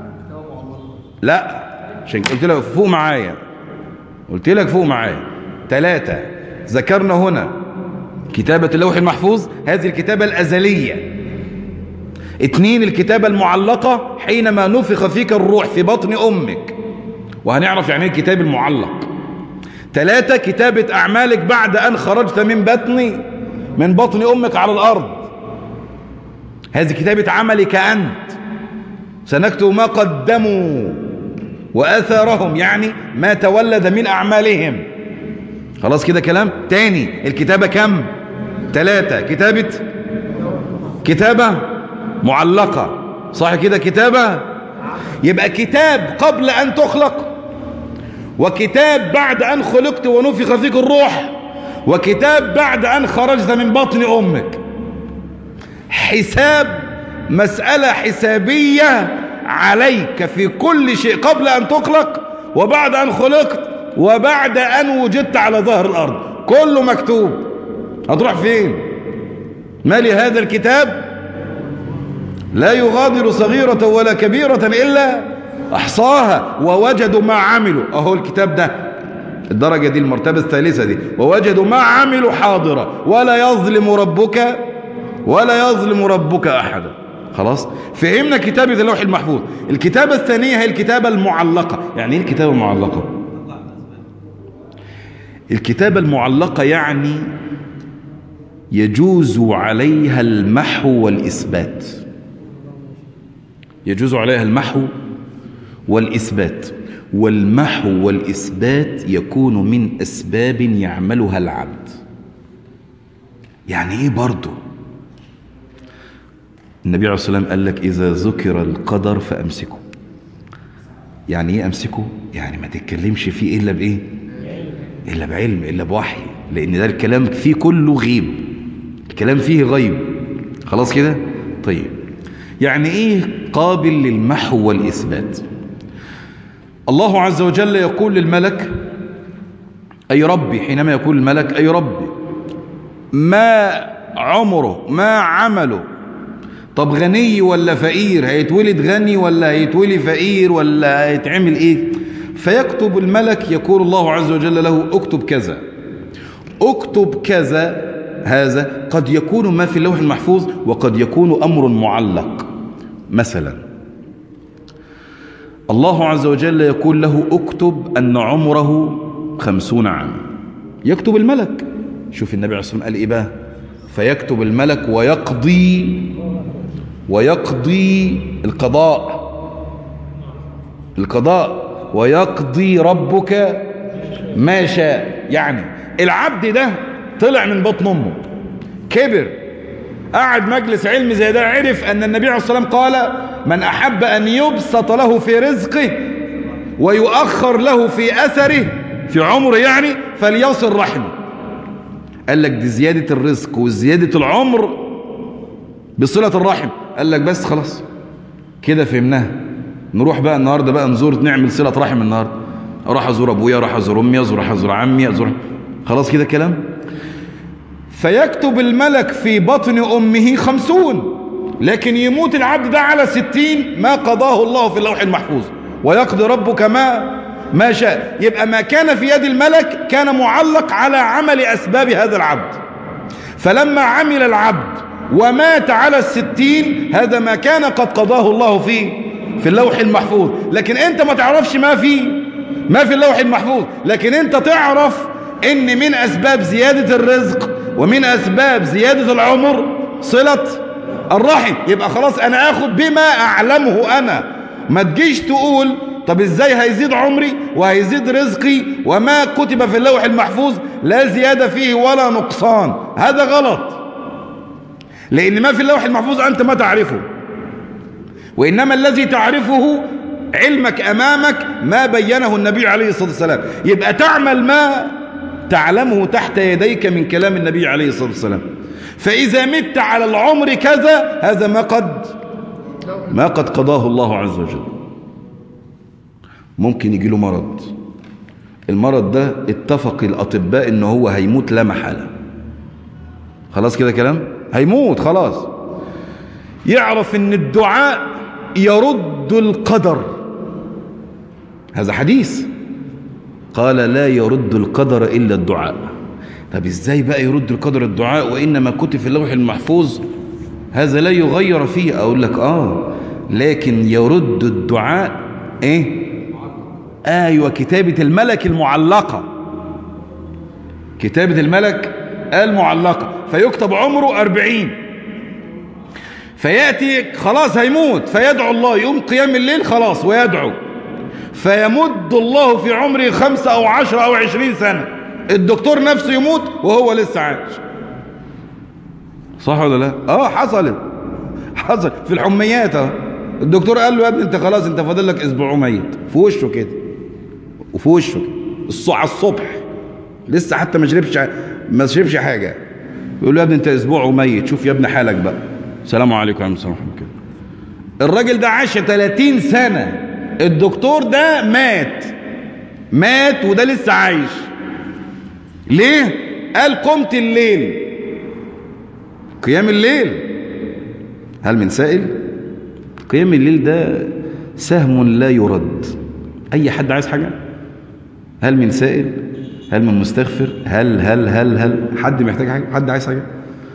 Speaker 1: لا عشان قلت لك فوق معايا قلت لك فوق معايا ثلاثة ذكرنا هنا كتابة اللوح المحفوظ هذه الكتابة الأزلية اثنين الكتابة المعلقة حينما نفخ فيك الروح في بطن أمك وهنعرف يعني ايه الكتاب المعلق ثلاثة كتابة أعمالك بعد أن خرجت من بطن من بطن أمك على الأرض هذه كتابة عملك أنت سنكتب ما قدموا وآثارهم يعني ما تولد من أعمالهم خلاص كده كلام تاني الكتابة كم ثلاثة كتابة كتابة معلقة صح كده كتابة يبقى كتاب قبل أن تخلق وكتاب بعد أن خلقت ونفخ فيك الروح وكتاب بعد أن خرجت من بطن أمك حساب مسألة حسابية عليك في كل شيء قبل أن تخلق وبعد أن خلقت وبعد أن وجدت على ظهر الأرض كله مكتوب هتروح فين مالي هذا الكتاب لا يغادر صغيرة ولا كبيرة إلا أحصاها ووجدوا ما عملوا أهو الكتاب ده الدرجة دي المرتبة الثالثة دي ووجدوا ما عملوا حاضرة ولا يظلم ربك ولا يظلم ربك أحدا خلاص فهمنا كتابة اللوح المحفوظ الكتابة الثانية هي الكتابة المعلقة يعني ايه الكتابة المعلقة الكتابة المعلقة يعني يجوز عليها المحو والإثبات يجوز عليها المحو والإثبات والمحو والإثبات يكون من أسباب يعملها العبد يعني إيه برضه النبي عليه الصلاة والسلام قال لك إذا ذكر القدر فأمسكه يعني إيه أمسكه يعني ما تتكلمش فيه إلا بإيه إلا بعلم إلا بوحي لأن ده الكلام فيه كله غيب الكلام فيه غيب خلاص كده طيب يعني إيه قابل للمحو والإثبات الله عز وجل يقول للملك أي ربي حينما يقول الملك أي ربي ما عمره ما عمله طب غني ولا فقير هيتولد غني ولا هيتولد فقير ولا هيتعمل ايه فيكتب الملك يقول الله عز وجل له اكتب كذا اكتب كذا هذا قد يكون ما في اللوح المحفوظ وقد يكون أمر معلق مثلا الله عز وجل يقول له اكتب أن عمره خمسون عاما يكتب الملك شوف النبي عليه الصلاة والسلام قال إيه بقى فيكتب الملك ويقضي ويقضي القضاء القضاء ويقضي ربك ما شاء يعني العبد ده طلع من بطن امه كبر قعد مجلس علم زي ده عرف ان النبي عليه الصلاه والسلام قال من احب ان يبسط له في رزقه ويؤخر له في اثره في عمره يعني فليصل رحمه قال لك دي زياده الرزق وزياده العمر بصله الرحم قال لك بس خلاص كده فهمناها نروح بقى النهارده بقى نزور نعمل صله رحم النهارده اروح ازور ابويا اروح ازور امي ازور ازور عمي ازور خلاص كده كلام فيكتب الملك في بطن امه خمسون لكن يموت العبد ده على ستين ما قضاه الله في اللوح المحفوظ ويقضي ربك ما ما شاء يبقى ما كان في يد الملك كان معلق على عمل أسباب هذا العبد فلما عمل العبد ومات على الستين هذا ما كان قد قضاه الله في في اللوح المحفوظ لكن انت ما تعرفش ما في ما في اللوح المحفوظ لكن انت تعرف ان من اسباب زيادة الرزق ومن اسباب زيادة العمر صلة الرحم يبقى خلاص انا اخد بما اعلمه انا ما تجيش تقول طب ازاي هيزيد عمري وهيزيد رزقي وما كتب في اللوح المحفوظ لا زيادة فيه ولا نقصان هذا غلط لان ما في اللوح المحفوظ انت ما تعرفه وإنما الذي تعرفه علمك أمامك ما بينه النبي عليه الصلاة والسلام يبقى تعمل ما تعلمه تحت يديك من كلام النبي عليه الصلاة والسلام فإذا مت على العمر كذا هذا ما قد ما قد قضاه الله عز وجل ممكن يجي له مرض المرض ده اتفق الأطباء إن هو هيموت لا محالة خلاص كده كلام هيموت خلاص يعرف ان الدعاء يرد القدر هذا حديث قال لا يرد القدر إلا الدعاء طب ازاي بقى يرد القدر الدعاء وإنما كتب في اللوح المحفوظ هذا لا يغير فيه أقول لك آه لكن يرد الدعاء إيه أيوة كتابة الملك المعلقة كتابة الملك المعلقة فيكتب عمره أربعين فيأتي خلاص هيموت فيدعو الله يقوم قيام الليل خلاص ويدعو فيمد الله في عمره خمسة أو عشرة أو عشرين سنة الدكتور نفسه يموت وهو لسه عايش صح ولا لا اه حصلت حصل في الحميات اه الدكتور قال له يا ابني انت خلاص انت فاضل لك اسبوع ميت في وشه كده وفي وشه كده الص- على الصبح لسه حتى ما شربش ما شربش حاجه يقول له يا ابني انت اسبوع وميت شوف يا ابني حالك بقى السلام عليكم ورحمه الله وبركاته الراجل ده عاش 30 سنه الدكتور ده مات مات وده لسه عايش ليه قال قمت الليل قيام الليل هل من سائل قيام الليل ده سهم لا يرد اي حد عايز حاجه هل من سائل هل من مستغفر هل هل هل هل حد محتاج حاجه حد عايز حاجه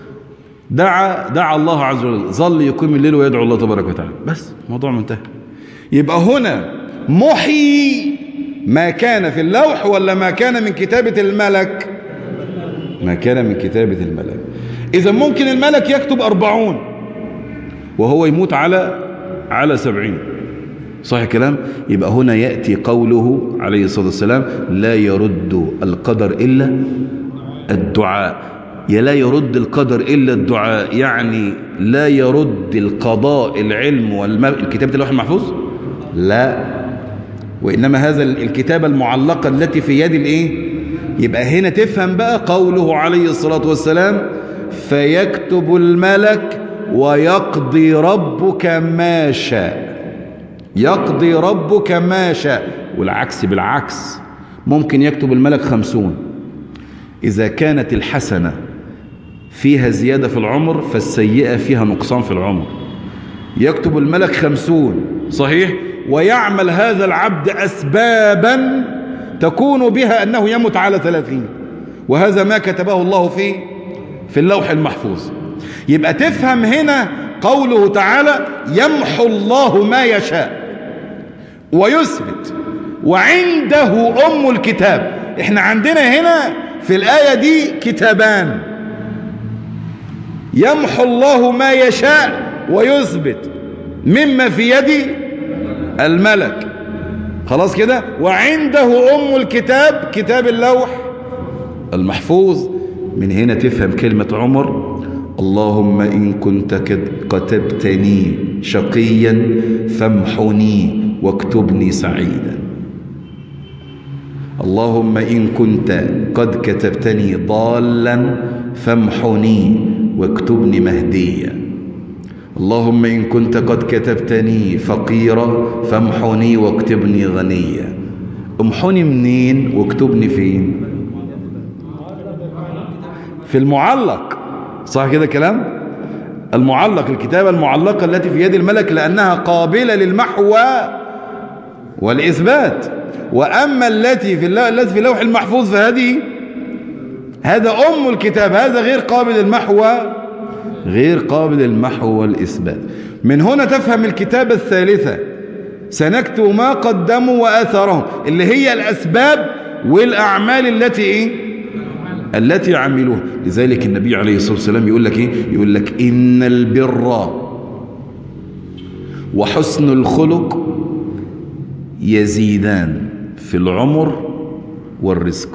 Speaker 1: دعا دعا الله عز وجل ظل يقيم الليل ويدعو الله تبارك وتعالى بس الموضوع منتهى يبقى هنا محيي ما كان في اللوح ولا ما كان من كتابة الملك ما كان من كتابة الملك إذا ممكن الملك يكتب أربعون وهو يموت على على سبعين صح الكلام يبقى هنا يأتي قوله عليه الصلاة والسلام لا يرد القدر إلا الدعاء يا لا يرد القدر إلا الدعاء يعني لا يرد القضاء العلم والكتابة اللوح المحفوظ لا وإنما هذا الكتابة المعلقة التي في يد الإيه يبقى هنا تفهم بقى قوله عليه الصلاة والسلام فيكتب الملك ويقضي ربك ما شاء يقضي ربك ما شاء والعكس بالعكس ممكن يكتب الملك خمسون إذا كانت الحسنة فيها زيادة في العمر فالسيئة فيها نقصان في العمر يكتب الملك خمسون صحيح ويعمل هذا العبد أسبابا تكون بها أنه يمت على ثلاثين وهذا ما كتبه الله في في اللوح المحفوظ يبقى تفهم هنا قوله تعالى يمحو الله ما يشاء ويثبت وعنده أم الكتاب احنا عندنا هنا في الآية دي كتابان يمحو الله ما يشاء ويثبت مما في يد الملك خلاص كده وعنده أم الكتاب كتاب اللوح المحفوظ من هنا تفهم كلمة عمر اللهم إن كنت كتبتني شقيا فامحني واكتبني سعيدا اللهم إن كنت قد كتبتني ضالا فامحني واكتبني مهديا اللهم إن كنت قد كتبتني فقيرا فامحني واكتبني غنيا امحني منين واكتبني فين في المعلق صح كده كلام المعلق الكتابة المعلقة التي في يد الملك لأنها قابلة للمحو والإثبات وأما التي في التي في اللوح المحفوظ فهذه هذا أم الكتاب هذا غير قابل للمحو غير قابل للمحو والإثبات من هنا تفهم الكتابة الثالثة سنكتب ما قدموا وآثارهم اللي هي الأسباب والأعمال التي إيه التي عملوها لذلك النبي عليه الصلاة والسلام يقول لك إيه يقول لك إن البر وحسن الخلق يزيدان في العمر والرزق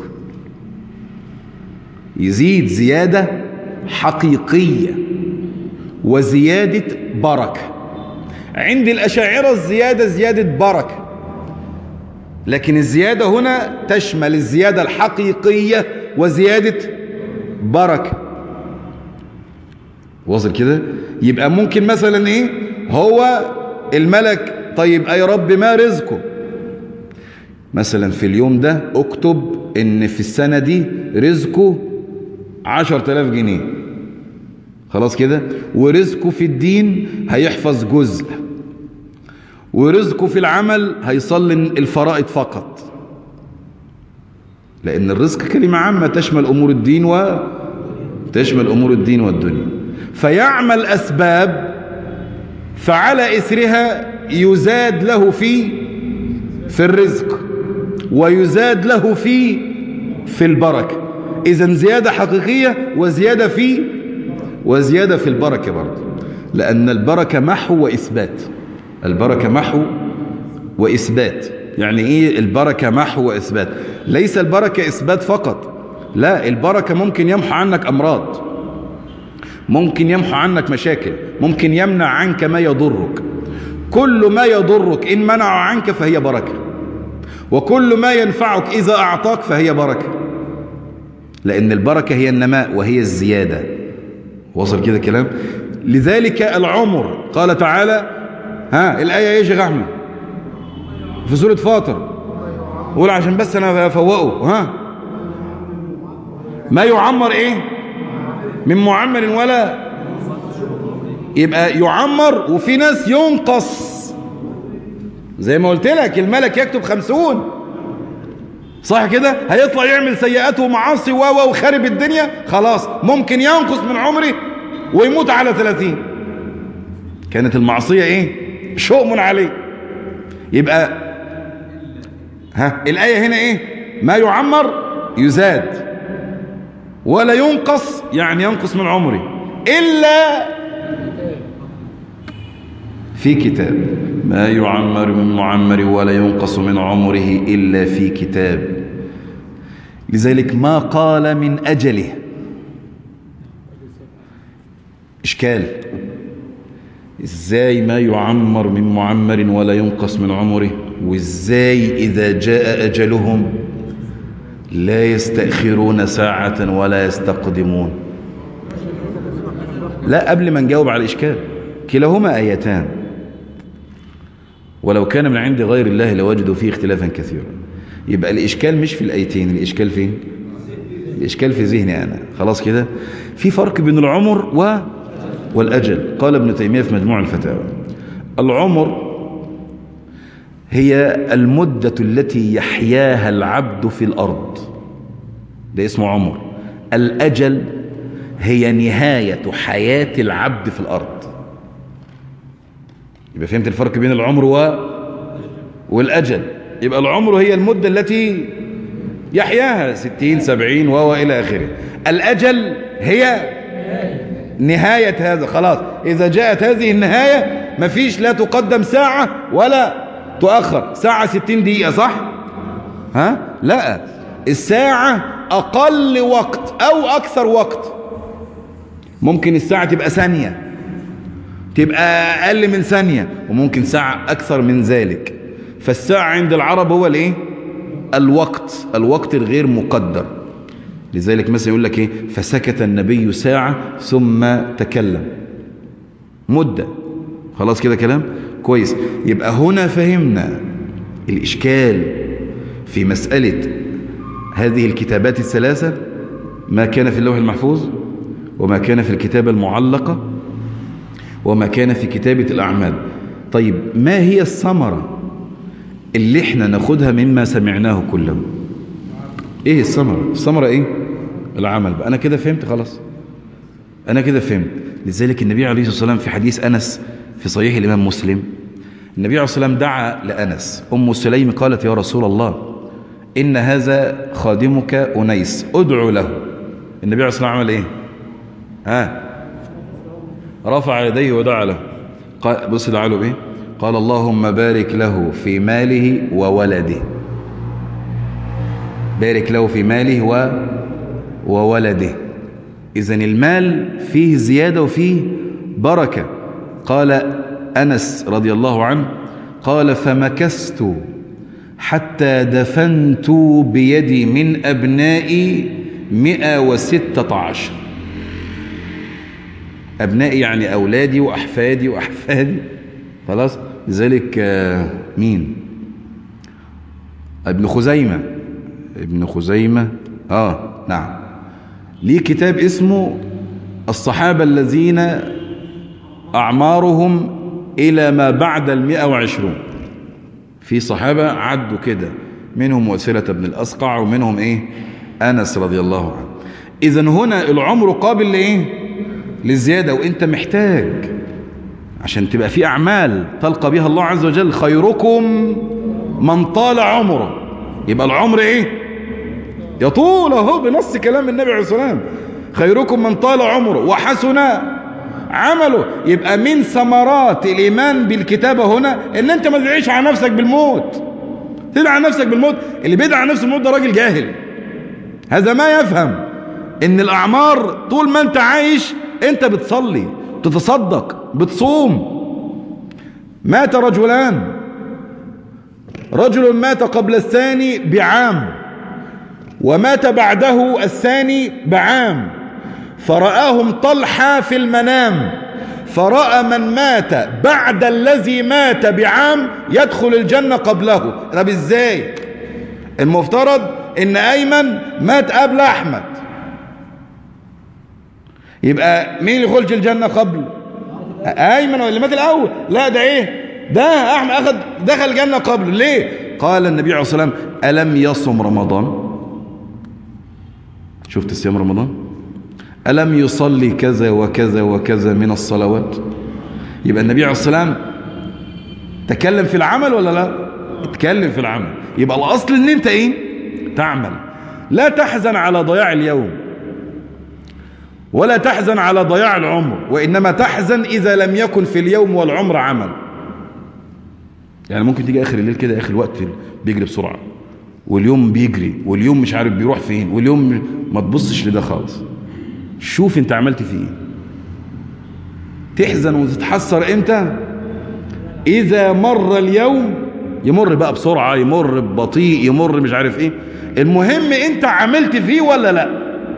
Speaker 1: يزيد زيادة حقيقية وزيادة بركة عند الأشاعرة الزيادة زيادة بركة لكن الزيادة هنا تشمل الزيادة الحقيقية وزيادة بركة واصل كده يبقى ممكن مثلا ايه هو الملك طيب اي رب ما رزقه مثلا في اليوم ده اكتب ان في السنة دي رزقه عشر تلاف جنيه خلاص كده ورزقه في الدين هيحفظ جزء ورزقه في العمل هيصلي الفرائض فقط لأن الرزق كلمة عامة تشمل أمور الدين و تشمل أمور الدين والدنيا فيعمل أسباب فعلى إثرها يزاد له في في الرزق ويزاد له في في البركة إذا زيادة حقيقية وزيادة في وزيادة في البركة برضه لأن البركة محو وإثبات البركة محو وإثبات يعني إيه البركة محو وإثبات ليس البركة إثبات فقط لا البركة ممكن يمحو عنك أمراض ممكن يمحو عنك مشاكل ممكن يمنع عنك ما يضرك كل ما يضرك إن منع عنك فهي بركة وكل ما ينفعك إذا أعطاك فهي بركة لأن البركة هي النماء وهي الزيادة وصل كده كلام لذلك العمر قال تعالى ها الآية ايه يا شيخ أحمد في سورة فاطر قول عشان بس أنا أفوقه ها ما يعمر إيه من معمر ولا يبقى يعمر وفي ناس ينقص زي ما قلت لك الملك يكتب خمسون صح كده هيطلع يعمل سيئات ومعاصي و وخارب الدنيا خلاص ممكن ينقص من عمره ويموت على 30 كانت المعصية ايه شؤم عليه يبقى ها الآية هنا ايه ما يعمر يزاد ولا ينقص يعني ينقص من عمره إلا في كتاب ما يعمر من معمر ولا ينقص من عمره إلا في كتاب لذلك ما قال من أجله إشكال إزاي ما يعمر من معمر ولا ينقص من عمره وإزاي إذا جاء أجلهم لا يستأخرون ساعة ولا يستقدمون لا قبل ما نجاوب على الإشكال كلاهما آيتان ولو كان من عند غير الله لوجدوا فيه اختلافا كثيرا يبقى الإشكال مش في الآيتين الإشكال فين الإشكال في ذهني أنا خلاص كده في فرق بين العمر و والأجل قال ابن تيمية في مجموع الفتاوى العمر هي المدة التي يحياها العبد في الأرض ده اسمه عمر الأجل هي نهاية حياة العبد في الأرض يبقى فهمت الفرق بين العمر و... والأجل يبقى العمر هي المدة التي يحياها ستين سبعين و إلى آخره الأجل هي نهاية هذا خلاص إذا جاءت هذه النهاية مفيش لا تقدم ساعة ولا تؤخر ساعة ستين دقيقة صح ها لا الساعة أقل وقت أو أكثر وقت ممكن الساعة تبقى ثانية تبقى أقل من ثانية وممكن ساعة أكثر من ذلك فالساعة عند العرب هو الايه الوقت الوقت الغير مقدر لذلك مثلا يقول لك ايه فسكت النبي ساعة ثم تكلم مدة خلاص كده كلام كويس يبقى هنا فهمنا الإشكال في مسألة هذه الكتابات الثلاثة ما كان في اللوح المحفوظ وما كان في الكتابة المعلقة وما كان في كتابة الأعمال طيب ما هي الثمرة اللي احنا ناخدها مما سمعناه كله ايه الثمرة الثمرة ايه العمل بقى انا كده فهمت خلاص انا كده فهمت لذلك النبي عليه الصلاة والسلام في حديث أنس في صحيح الإمام مسلم النبي عليه الصلاة والسلام دعا لأنس أم سليم قالت يا رسول الله إن هذا خادمك أنيس ادعو له النبي عليه الصلاة والسلام عمل إيه ها رفع يديه ودعا له قال بص دعا له بإيه قال اللهم بارك له في ماله وولده بارك له في ماله و وولده إذا المال فيه زيادة وفيه بركة قال أنس رضي الله عنه قال فمكست حتى دفنت بيدي من أبنائي مئة وستة عشر أبنائي يعني أولادي وأحفادي وأحفادي خلاص لذلك آه، مين ابن خزيمة ابن خزيمة آه نعم ليه كتاب اسمه الصحابة الذين أعمارهم إلى ما بعد المئة وعشرون في صحابة عدوا كده منهم وسيلة بن الأسقع ومنهم إيه أنس رضي الله عنه إذا هنا العمر قابل لإيه للزيادة وإنت محتاج عشان تبقى في أعمال تلقى بها الله عز وجل خيركم من طال عمره يبقى العمر إيه يطول اهو بنص كلام النبي عليه الصلاة والسلام خيركم من طال عمره وحسن عمله يبقى من ثمرات الإيمان بالكتابة هنا ان انت ما تدعيش على نفسك بالموت تدعي على نفسك بالموت اللي بيدعي على نفسه بالموت ده راجل جاهل هذا ما يفهم ان الأعمار طول ما انت عايش انت بتصلي تتصدق بتصوم مات رجلان رجل مات قبل الثاني بعام ومات بعده الثاني بعام فرآهم طلحة في المنام فرأى من مات بعد الذي مات بعام يدخل الجنة قبله طب ازاي المفترض ان ايمن مات قبل احمد يبقى مين اللي يخرج الجنة قبل ايمن اللي مات الاول لا ده ايه ده احمد اخذ دخل الجنة قبل ليه قال النبي عليه الصلاة والسلام ألم يصم رمضان شفت صيام رمضان ألم يصلي كذا وكذا وكذا من الصلوات يبقى النبي عليه الصلاة والسلام تكلم في العمل ولا لا اتكلم في العمل يبقى الأصل ان انت ايه تعمل لا تحزن على ضياع اليوم ولا تحزن على ضياع العمر وإنما تحزن إذا لم يكن في اليوم والعمر عمل يعني ممكن تيجي آخر الليل كده آخر الوقت بيجري بسرعة واليوم بيجري واليوم مش عارف بيروح فين واليوم ما تبصش لده خالص شوف انت عملت فيه ايه تحزن وتتحسر امتى اذا مر اليوم يمر بقى بسرعة يمر ببطيء يمر مش عارف ايه المهم انت عملت فيه ولا لا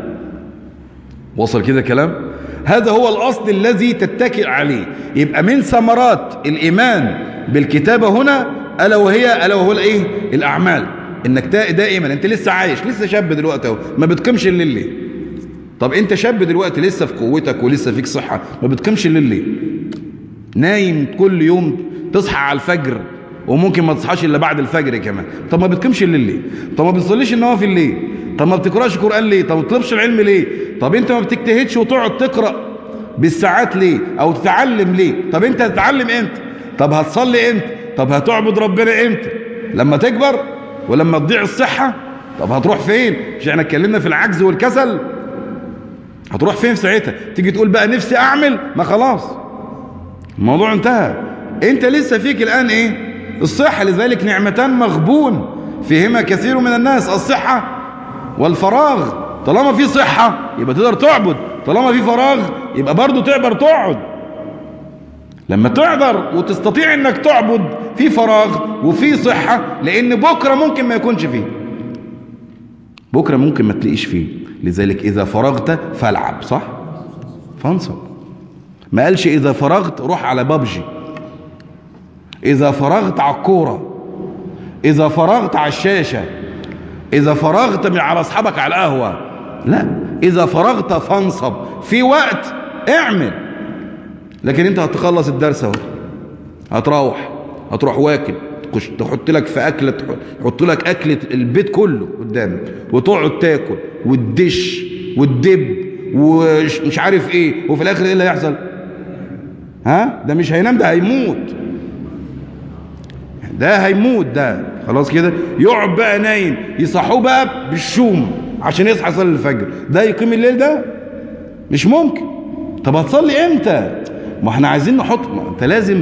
Speaker 1: وصل كده كلام هذا هو الاصل الذي تتكئ عليه يبقى من ثمرات الايمان بالكتابة هنا الا وهي الا وهو الايه الاعمال انك دائما انت لسه عايش لسه شاب دلوقتي اهو ما بتقيمش الليل ليه طب انت شاب دلوقتي لسه في قوتك ولسه فيك صحة ما بتقيمش الليل ليه نايم كل يوم تصحى على الفجر وممكن ما تصحاش الا بعد الفجر كمان طب ما بتقيمش الليل ليه طب ما بتصليش النوافل ليه طب ما بتقراش قرآن ليه طب ما بتطلبش العلم ليه طب انت ما بتجتهدش وتقعد تقرأ بالساعات ليه او تتعلم ليه طب انت هتتعلم امتى طب هتصلي امتى طب هتعبد ربنا امتى لما تكبر ولما تضيع الصحة طب هتروح فين مش احنا اتكلمنا في العجز والكسل هتروح فين في ساعتها تيجي تقول بقى نفسي اعمل ما خلاص الموضوع انتهى انت لسه فيك الان ايه الصحة لذلك نعمتان مغبون فيهما كثير من الناس الصحة والفراغ طالما في صحة يبقى تقدر تعبد طالما في فراغ يبقى برضو تقدر تقعد لما تقدر وتستطيع انك تعبد في فراغ وفي صحة لان بكرة ممكن ما يكونش فيه بكرة ممكن ما تلاقيش فيه لذلك اذا فرغت فالعب صح فانصب ما قالش اذا فرغت روح على بابجي اذا فرغت على الكورة اذا فرغت على الشاشة اذا فرغت من على اصحابك على القهوة لا اذا فرغت فانصب في وقت اعمل لكن انت هتخلص الدرس اهو هتروح هتروح واكل تحط لك في اكله تحط لك اكله البيت كله قدامك وتقعد تاكل وتدش وتدب ومش عارف ايه وفي الاخر ايه اللي هيحصل ها ده مش هينام ده هيموت ده هيموت ده خلاص كده يقعد بقى نايم يصحوه بقى بالشوم عشان يصحى يصلي الفجر ده يقيم الليل ده مش ممكن طب هتصلي امتى ما احنا عايزين نحط ما انت لازم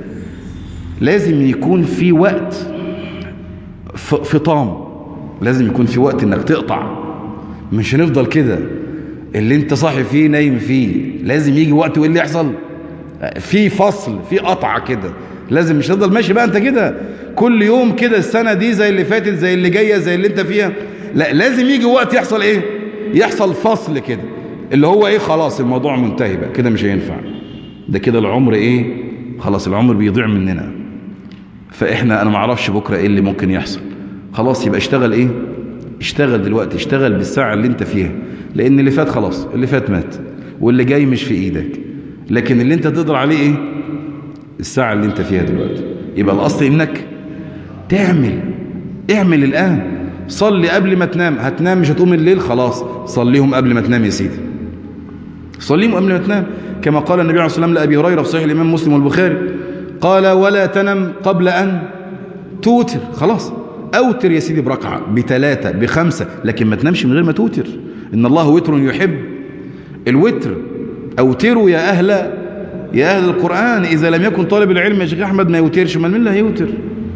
Speaker 1: لازم يكون في وقت ف- فطام لازم يكون في وقت انك تقطع مش هنفضل كده اللي انت صاحي فيه نايم فيه لازم يجي وقت وايه اللي يحصل في فصل في قطعة كده لازم مش هتفضل ماشي بقى انت كده كل يوم كده السنة دي زي اللي فاتت زي اللي جاية زي اللي انت فيها لا لازم يجي وقت يحصل ايه يحصل فصل كده اللي هو ايه خلاص الموضوع منتهي بقى كده مش هينفع ده كده العمر ايه خلاص العمر بيضيع مننا فاحنا انا ما اعرفش بكره ايه اللي ممكن يحصل خلاص يبقى اشتغل ايه اشتغل دلوقتي اشتغل بالساعه اللي انت فيها لان اللي فات خلاص اللي فات مات واللي جاي مش في ايدك لكن اللي انت تقدر عليه ايه الساعه اللي انت فيها دلوقتي يبقى الاصل انك تعمل اعمل الان صلي قبل ما تنام هتنام مش هتقوم الليل خلاص صليهم قبل ما تنام يا سيدي صليهم قبل ما تنام كما قال النبي عليه الصلاة والسلام لأبي هريرة في صحيح الإمام مسلم والبخاري قال ولا تنم قبل أن توتر خلاص أوتر يا سيدي بركعة بثلاثة بخمسة لكن ما تنامش من غير ما توتر إن الله وتر يحب الوتر أوتروا يا أهل يا أهل القرآن إذا لم يكن طالب العلم يا شيخ أحمد ما يوترش من مين اللي هيوتر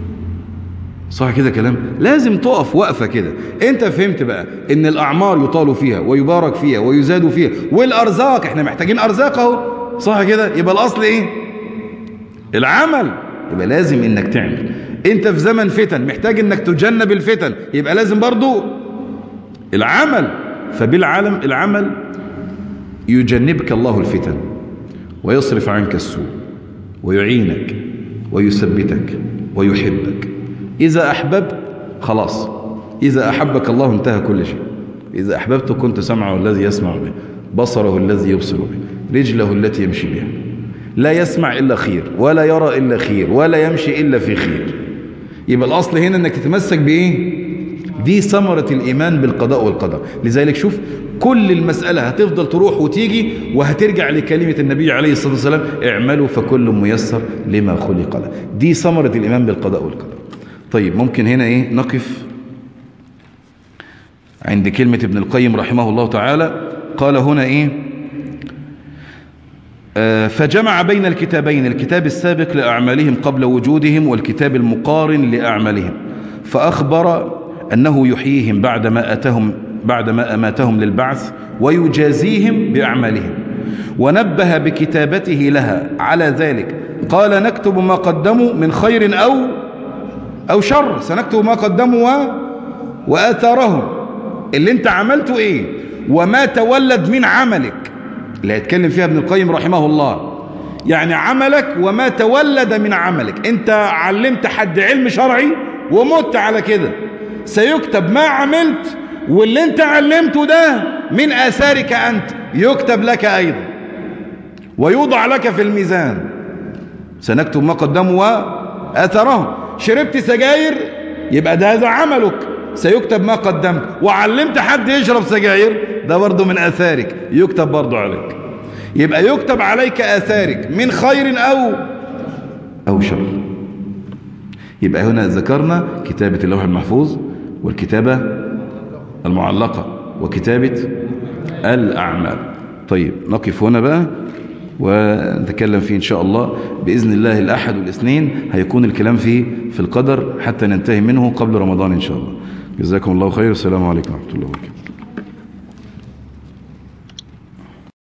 Speaker 1: صح كده كلام لازم تقف وقفة كده انت فهمت بقى ان الاعمار يطال فيها ويبارك فيها ويزاد فيها والارزاق احنا محتاجين ارزاق اهو صح كده يبقى الاصل ايه العمل يبقى لازم انك تعمل انت في زمن فتن محتاج انك تجنب الفتن يبقى لازم برضو العمل فبالعالم العمل يجنبك الله الفتن ويصرف عنك السوء ويعينك ويثبتك ويحبك إذا أحببت خلاص إذا أحبك الله انتهى كل شيء إذا أحببت كنت سمعه الذي يسمع به بصره الذي يبصر به رجله التي يمشي بها لا يسمع إلا خير ولا يرى إلا خير ولا يمشي إلا في خير يبقى الأصل هنا أنك تتمسك بإيه دي ثمرة الإيمان بالقضاء والقدر لذلك شوف كل المسألة هتفضل تروح وتيجي وهترجع لكلمة النبي عليه الصلاة والسلام اعملوا فكل ميسر لما خلق له دي ثمرة الإيمان بالقضاء والقدر طيب ممكن هنا إيه نقف عند كلمة ابن القيم رحمه الله تعالى قال هنا إيه آه فجمع بين الكتابين الكتاب السابق لأعمالهم قبل وجودهم والكتاب المقارن لأعمالهم فأخبر أنه يحييهم بعدما أتهم بعدما أماتهم للبعث ويجازيهم بأعمالهم ونبه بكتابته لها على ذلك قال نكتب ما قدموا من خير أو أو شر سنكتب ما قدموا و... وآثارهم اللي انت عملته ايه وما تولد من عملك اللي هيتكلم فيها ابن القيم رحمه الله يعني عملك وما تولد من عملك انت علمت حد علم شرعي ومت على كده سيكتب ما عملت واللي انت علمته ده من آثارك أنت يكتب لك أيضا ويوضع لك في الميزان سنكتب ما قدموا وآثارهم شربت سجاير يبقى ده هذا عملك سيكتب ما قدمت وعلمت حد يشرب سجاير ده برضه من آثارك يكتب برضه عليك يبقى يكتب عليك آثارك من خير أو أو شر يبقى هنا ذكرنا كتابة اللوح المحفوظ والكتابة المعلقة وكتابة الأعمال طيب نقف هنا بقى ونتكلم فيه إن شاء الله بإذن الله الأحد والاثنين هيكون الكلام فيه في القدر حتى ننتهي منه قبل رمضان إن شاء الله جزاكم الله خير والسلام عليكم ورحمة الله وبركاته